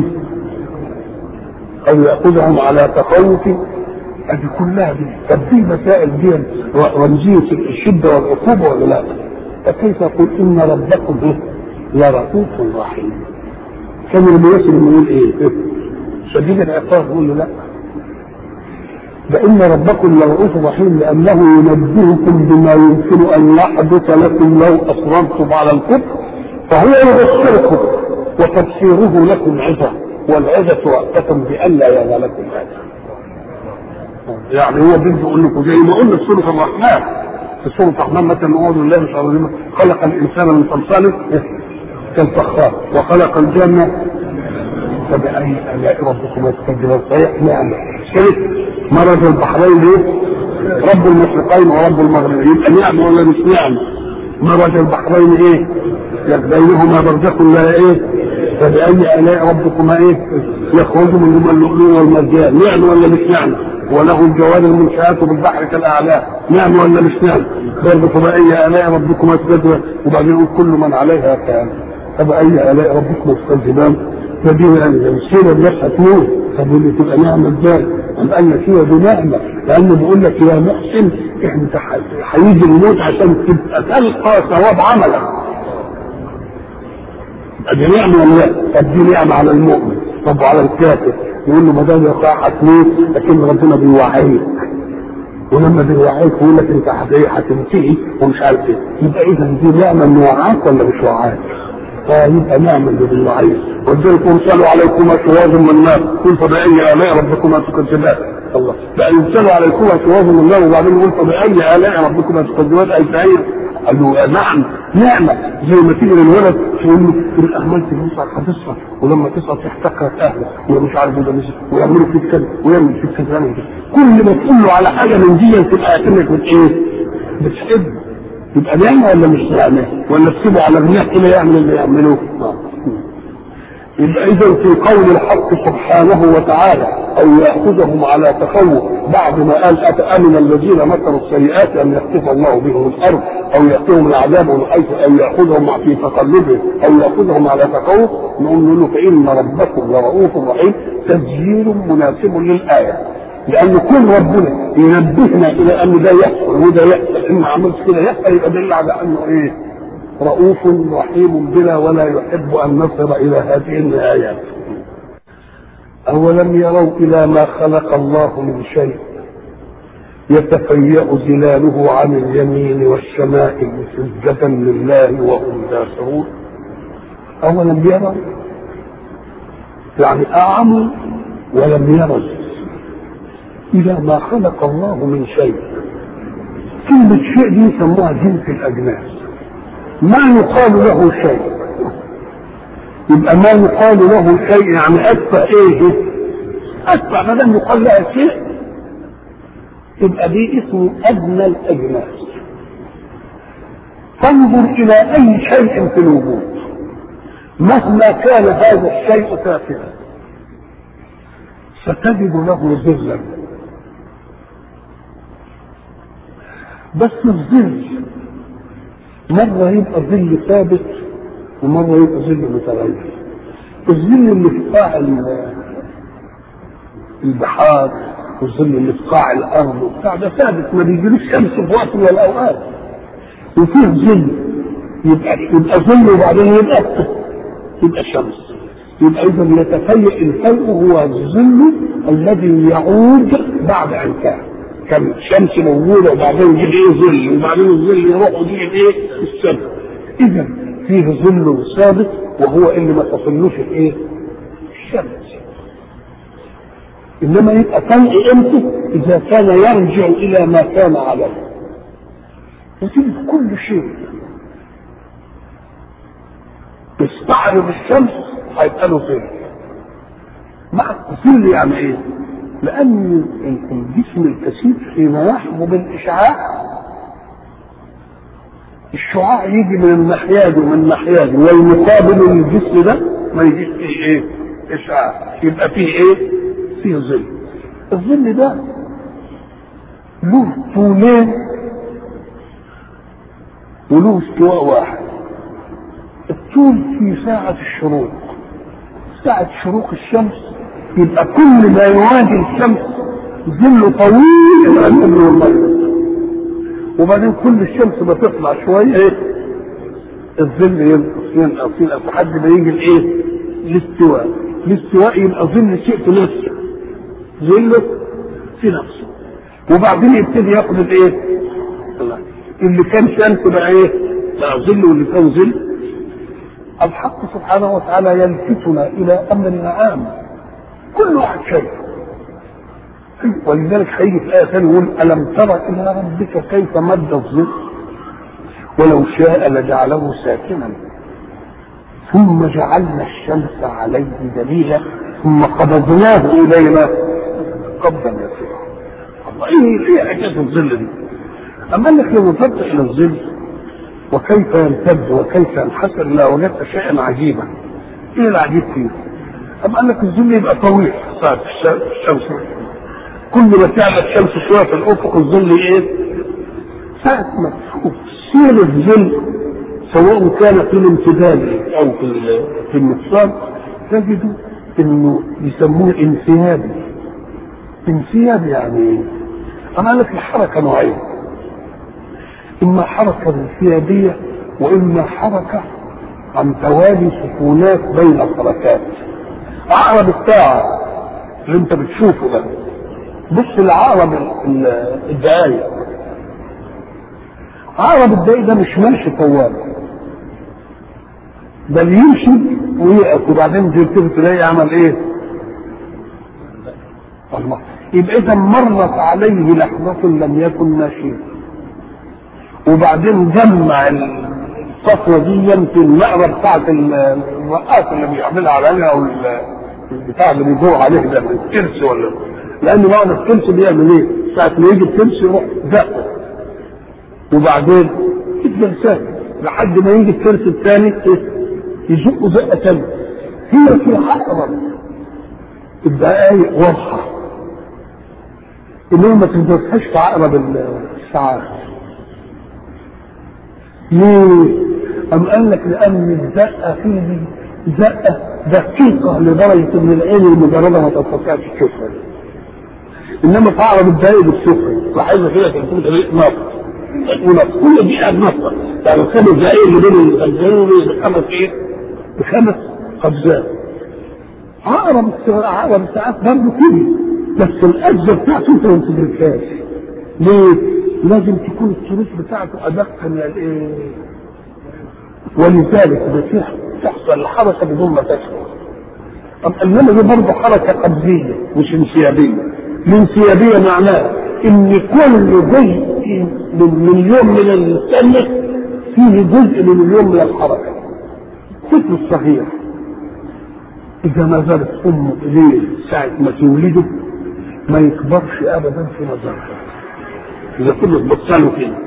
أو يأخذهم على تخوف ادي كلها دي طب دي مسائل دي رمزيه الشده والعقوبه ولا لا؟ فكيف يقول ان ربكم ايه؟ لرؤوف رحيم كان الميسر يقول ايه؟ شديد العقاب يقول له لا ده ان ربكم لرؤوف رحيم لانه ينبهكم بما يمكن ان يحدث لكم لو اصررتم على الكفر فهو يبشركم وتبشيره لكم عظه والعظه وقتكم بألا ينالكم هذا يعني هو بده يقول لكم زي ما قلنا في سوره الرحمن في سوره الرحمن مثلا اعوذ بالله من الشيطان خلق الانسان من صلصال كالفخار وخلق الجنه فبأي آلاء ربكما تكذبان صحيح نعم شرك مرج البحرين ايه؟ رب المشرقين ورب المغربين يبقى نعم ولا مش نعم؟ مرج البحرين ايه؟ بينهما برزخ لا ايه؟ فبأي آلاء ربكما ايه؟ يخرج منهما اللؤلؤ والمرجان نعم ولا مش نعم؟ وله الجوار المنشآت بالبحر كالأعلام نعم ولا مش نعم برضه فبأي آلاء ربكما تكذبان وبعدين يقول كل من عليها كان فبأي آلاء ربكما تكذبان فدي يعني لو سيرة الناس هتموت طب اللي تبقى نعمة ازاي؟ أم قال لك هي دي نعمة لأنه بيقول لك يا محسن احنا هيجي الموت عشان تبقى تلقى ثواب عملك دي نعمة ولا لا؟ طب دي نعمة على المؤمن طب وعلى الكافر يقول له ما دام يا هتموت لكن ربنا بيوعيك ولما بيوعيك يقول لك انت هتنتهي ومش عارف ايه يبقى اذا دي نعمه انه وعاك ولا مش وعاك؟ فيبقى نعمه اللي بيوعيك ولذلك يرسلوا عليكما شواظ من نار قل فبأي آلاء ربكما تكذبان الله بقى يرسلوا عليكما شواظ من نار وبعدين يقول فبأي آلاء ربكما تكذبان أي سعيد قال له نعم نعمة زي ما تيجي للولد تقول له في الأهمال تبص هتصحى ولما تصحى تحتكر أهله ومش عارف ده مش ويعملوا فيك كده ويعمل فيك كده كل ما تقول له على حاجة من دي تبقى أكنك بت إيه؟ بتحب يبقى نعمة ولا مش نعمة؟ ولا تسيبه على غناه كده يعمل اللي يعملوه؟ يبقى اذا في قول الحق سبحانه وتعالى او ياخذهم على تخوف بعد ما قال اتامن الذين مكروا السيئات ان يخسف الله بهم الارض او ياتيهم العذاب من حيث او ياخذهم في تقلبهم او ياخذهم على تخوف نقول له فان ربكم لرؤوف رحيم تسجيل مناسب للايه لأن كل ربنا ينبهنا إلى أن ده يحصل وده يحصل إن عملت كده يحصل يبقى دليل على أنه إيه؟ رؤوف رحيم بنا ولا يحب أن نصل إلى هذه النهايات. أولم يروا إلى ما خلق الله من شيء يتفيأ ظلاله عن اليمين والشمائل سجدا لله وهم داخرون أولم يروا يعني أعموا ولم يروا إلى ما خلق الله من شيء كلمة شيء دي يسموها جنس الأجناس ما يقال له شيء يبقى ما يقال له شيء يعني أدفع إيه؟ أدفع ما دام يقال لها شيء يبقى دي اسمه أدنى الأجناس فانظر إلى أي شيء في الوجود مهما كان هذا الشيء تافها ستجد له ظلا بس الظل مرة يبقى ظل ثابت ومرة يبقى ظل متغير الظل اللي في قاع البحار والظل اللي في قاع الارض وبتاع ده ثابت ما بيجيلوش شمس في وقت من الاوقات وفيه ظل يبقى يبقى ظل وبعدين يبقى يبقى شمس يبقى اذا يتفيأ الفيء هو الظل الذي يعود بعد ان كان كان الشمس موجوده وبعدين يجي ايه ظل وبعدين الظل يروح ويجي ايه الشمس اذا فيه ظل ثابت وهو اللي ما تصلوش الايه الشمس انما يبقى فيء امتى اذا كان يرجع الى ما كان عليه وتجد كل شيء يستعرض الشمس هيبقى له ظل مع الظل يعني ايه؟ لأن الجسم الكثيف حين يحظى بالإشعاع الشعاع يجي من الناحية دي ومن الناحية دي والمقابل للجسم ده ما يجيش فيه ايه؟ إشعاع يبقى فيه ايه؟ فيه ظل الظل ده له طولين وله استواء واحد الطول في ساعة الشروق ساعة شروق الشمس يبقى كل ما يواجه الشمس ظل طويل عن الظل والمغرب وبعدين كل الشمس ما تطلع شوية ايه الظل ينقص ينقص ينقص لحد ما يجي الايه الاستواء الاستواء يبقى ظل شيء في نفسه ظله في نفسه وبعدين يبتدي ياخد الايه اللي كان شمس بقى ايه بقى ظل واللي كان ظل الحق سبحانه وتعالى يلفتنا الى امر عام كل واحد شايف ولذلك هيجي في الايه ثانيه يقول الم تر الى ربك كيف مد الظل ولو شاء لجعله ساكنا ثم جعلنا الشمس عليه دليلا ثم قبضناه الينا قبضا يسيرا الله ايه ايه حكايه الظل دي اما انك لو نظرت الى الظل وكيف يمتد وكيف ينحسر لا وجدت شيئا عجيبا ايه العجيب فيه أم قال لك الظل يبقى طويل ساعة الشمس كل ما تعلى الشمس شوية في الأفق الظل إيه؟ ساعة ما تشوف سير الظل سواء كان في الامتداد أو في في النقصان تجد إنه يسموه انسيابي انسيابي يعني إيه؟ أنا قال لك الحركة نوعين إما حركة انسيابية وإما حركة عن توالي سكونات بين الحركات عقرب الساعة اللي انت بتشوفه ده بص لعقرب الدقايق عقرب الدقايق ده مش ماشي طوال بل يمشي ويقف وبعدين تبتدي تلاقي عمل ايه؟ الله يبقى اذا مرت عليه لحظة لم يكن ماشيا وبعدين جمع الصفرة دي في المقرة بتاعت الرقاص اللي بيعملها عليها او البتاع اللي بيدور عليه ده الترس ولا لان بعض الترس بيعمل ايه؟ ساعة ما يجي الترس يروح زقه وبعدين يفضل ساكت لحد ما يجي الترس الثاني يزقه زقه ثانيه هي في عقرب الدقايق واضحه انما ما تقدرش في عقرب الساعات ليه؟ أم قال لك لأن الزقة فيه زقة دقيقة لدرجة إن العين المجردة ما تستطيعش تشوفها. انما في اعرض الدقائق بالسفر لاحظنا كده كان في طريق نفط ونفط كل دقيقه بنفط يعني الخمس دقائق اللي بين الخمسين بخمس ايه؟ بخمس قفزات عقرب عقرب الساعات برضه كده بس الأجزة بتاعته انت ما تدركهاش ليه؟ لازم تكون التروس بتاعته أدق من الإيه؟ ولذلك بتصيح تحصل الحركة بدون ما تشعر طب انما دي برضه حركه قبضيه مش انسيابيه الانسيابيه معناها ان كل جزء من مليون من الثانيه فيه جزء من مليون من الحركه الطفل الصغير اذا ما زالت امه اليه ساعه ما تولده ما يكبرش ابدا في نظرها اذا كله تبص له كده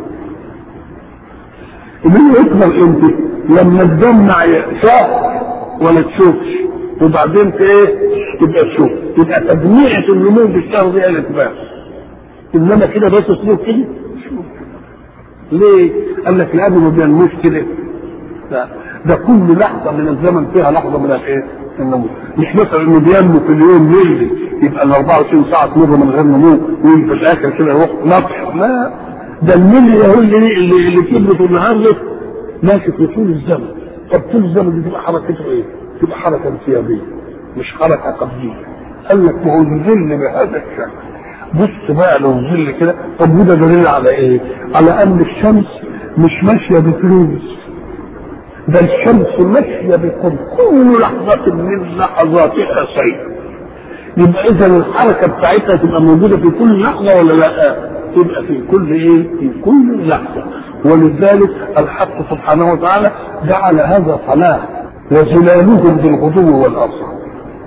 انما يكبر امتى؟ لما تجمع شهر ولا تشوفش وبعدين في ايه؟ تبقى تشوف تبقى تجميعة النمو بالشهر دي الاتباع انما كده بس تشوف كده شوف ليه؟ قال لك لانه ما بينموش كده لا ده كل لحظة من الزمن فيها لحظة من الايه؟ النمو مش مثلا انه بينمو في اليوم ملي يبقى ال 24 ساعة تمر من غير نمو ويجي في الاخر كده يروح نطح لا ده الملي هو اللي اللي, اللي كبرت النهار لسه ماشي في طول الزمن طب طول الزمن دي تبقى حركته ايه؟ تبقى حركة انسيابية مش حركة قبلية قال لك ما هو الظل بهذا الشكل بص بقى لو الظل كده طب وده دليل على ايه؟ على ان الشمس مش ماشية بفلوس ده الشمس ماشية بكل كل لحظة من لحظاتها شيء يبقى اذا الحركة بتاعتها تبقى موجودة في كل لحظة ولا لا؟ تبقى في كل ايه؟ في كل لحظة ولذلك الحق سبحانه وتعالى جعل هذا صلاة وظلالهم بالغدو والاصل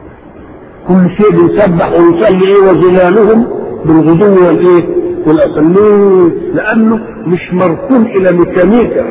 كل شيء بيسبح ويصلي ايه وظلالهم بالغدو والايه والاصل ليه؟ لانه مش مرسوم الى ميكانيكا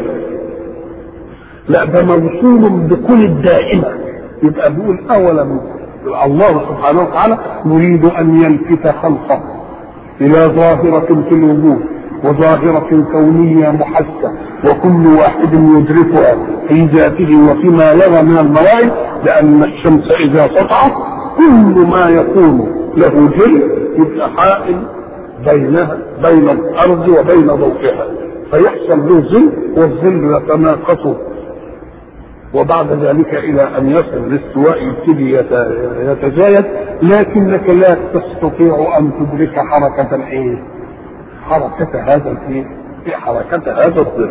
لا ده موصول بكل الدائمه يبقى بيقول اولا الله سبحانه وتعالى يريد ان يلفت خلقه الى ظاهره في الوجود وظاهرة كونية محسة وكل واحد يدركها في ذاته وفيما يرى من المواهب لأن الشمس إذا سطعت كل ما يكون له جل يبقى حائل بينها بين الأرض وبين ضوئها فيحصل له ظل والظل يتناقص وبعد ذلك إلى أن يصل للاستواء يبتدي يتزايد لكنك لا تستطيع أن تدرك حركة الإيه؟ حركة هذا الايه؟ في حركة هذا الظل.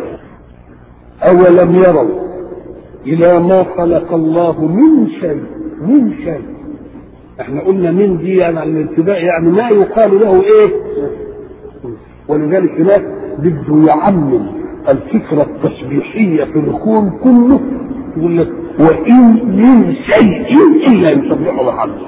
أولم يروا إلى ما خلق الله من شيء من شيء. احنا قلنا من دي يعني على الابتداء يعني ما يقال له ايه؟ ولذلك هناك بده يعمم الفكرة التسبيحية في الكون كله يقول لك وإن من شيء إلا يسبحه بحمده.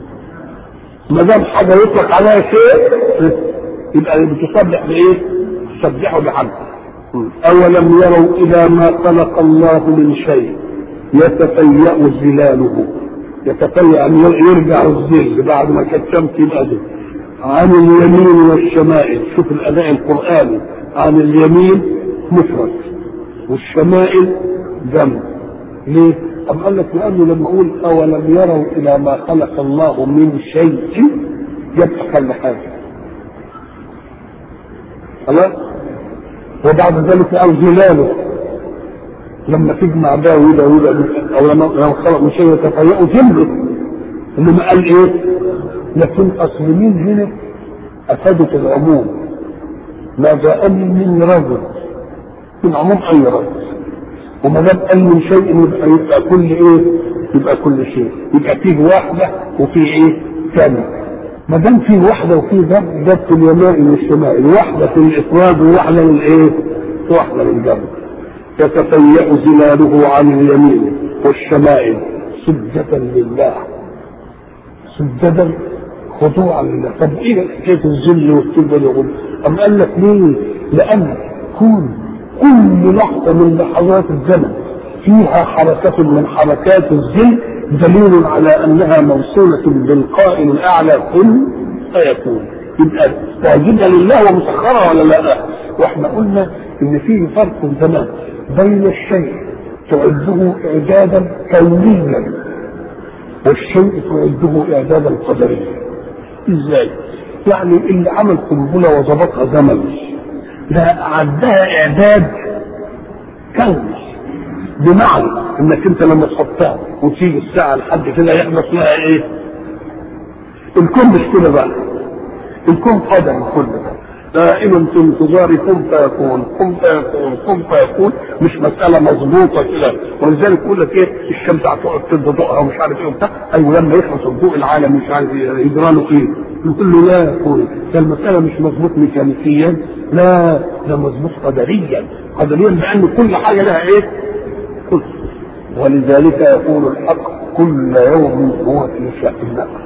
ما دام حاجة يطلق عليها شيء يبقى بتسبح بايه؟ تسبحه بحمده. اولم يروا الى ما خلق الله من شيء يتفيأ ظلاله يتفيأ ان يرجع الظل بعد ما كانت شمس يبقى ظل عن اليمين والشمائل شوف الاداء القراني عن اليمين مفرد والشمائل جمع ليه؟ أم قال لك لأنه لما أقول أولم يروا إلى ما خلق الله من شيء يبقى كل حاجة خلاص وبعد ذلك او ظلاله لما تجمع ده وده وده او لما لو خلق من شيء يتفيأ ظله انما قال ايه؟ لكن اصل مين هنا افادت العموم ما جاءني من رجل من عموم اي رجل وما دام قال من شيء يبقى, يبقى كل ايه؟ يبقى كل شيء يبقى فيه واحده وفيه ايه؟ ثانيه ما دام في واحده وفي ذنب جت في اليمين والشمال واحده في الافراد وواحده للايه؟ واحده للجنب يتفيأ ظلاله عن اليمين والشمائل سجدا لله سجدا خضوعا لله طب ايه حكايه الذل والسجد يقول أم قال لك ليه؟ لأن كون كل لحظة من لحظات الزمن فيها حركة من حركات الذل دليل على انها موصولة بالقائم الاعلى كن فيكون يبقى واجبها لله ومسخرة ولا لا؟ واحنا قلنا ان في فرق زمان بين الشيء تعده اعدادا كونيا والشيء تعده اعدادا قدريا. ازاي؟ يعني اللي عمل قنبله وظبطها زمن ده عدها اعداد كوني بمعنى انك انت لما تحطها وتيجي الساعه لحد كده يحدث لها ايه؟ الكون مش كده بقى الكون قدر الكل ده دائما في انتظار كن فيكون كن فيكون كن فيكون مش مساله مظبوطه كده ولذلك يقول لك ايه الشمس هتقعد تدي ضوءها ومش عارف ايه وبتاع ايوه لما يخلص الضوء العالم مش عارف يجرى له ايه يقول له لا يقول ده المساله مش مظبوط ميكانيكيا لا ده مظبوط قدريا قدريا لان كل حاجه لها ايه؟ كل ولذلك يقول الحق كل يوم هو في شأن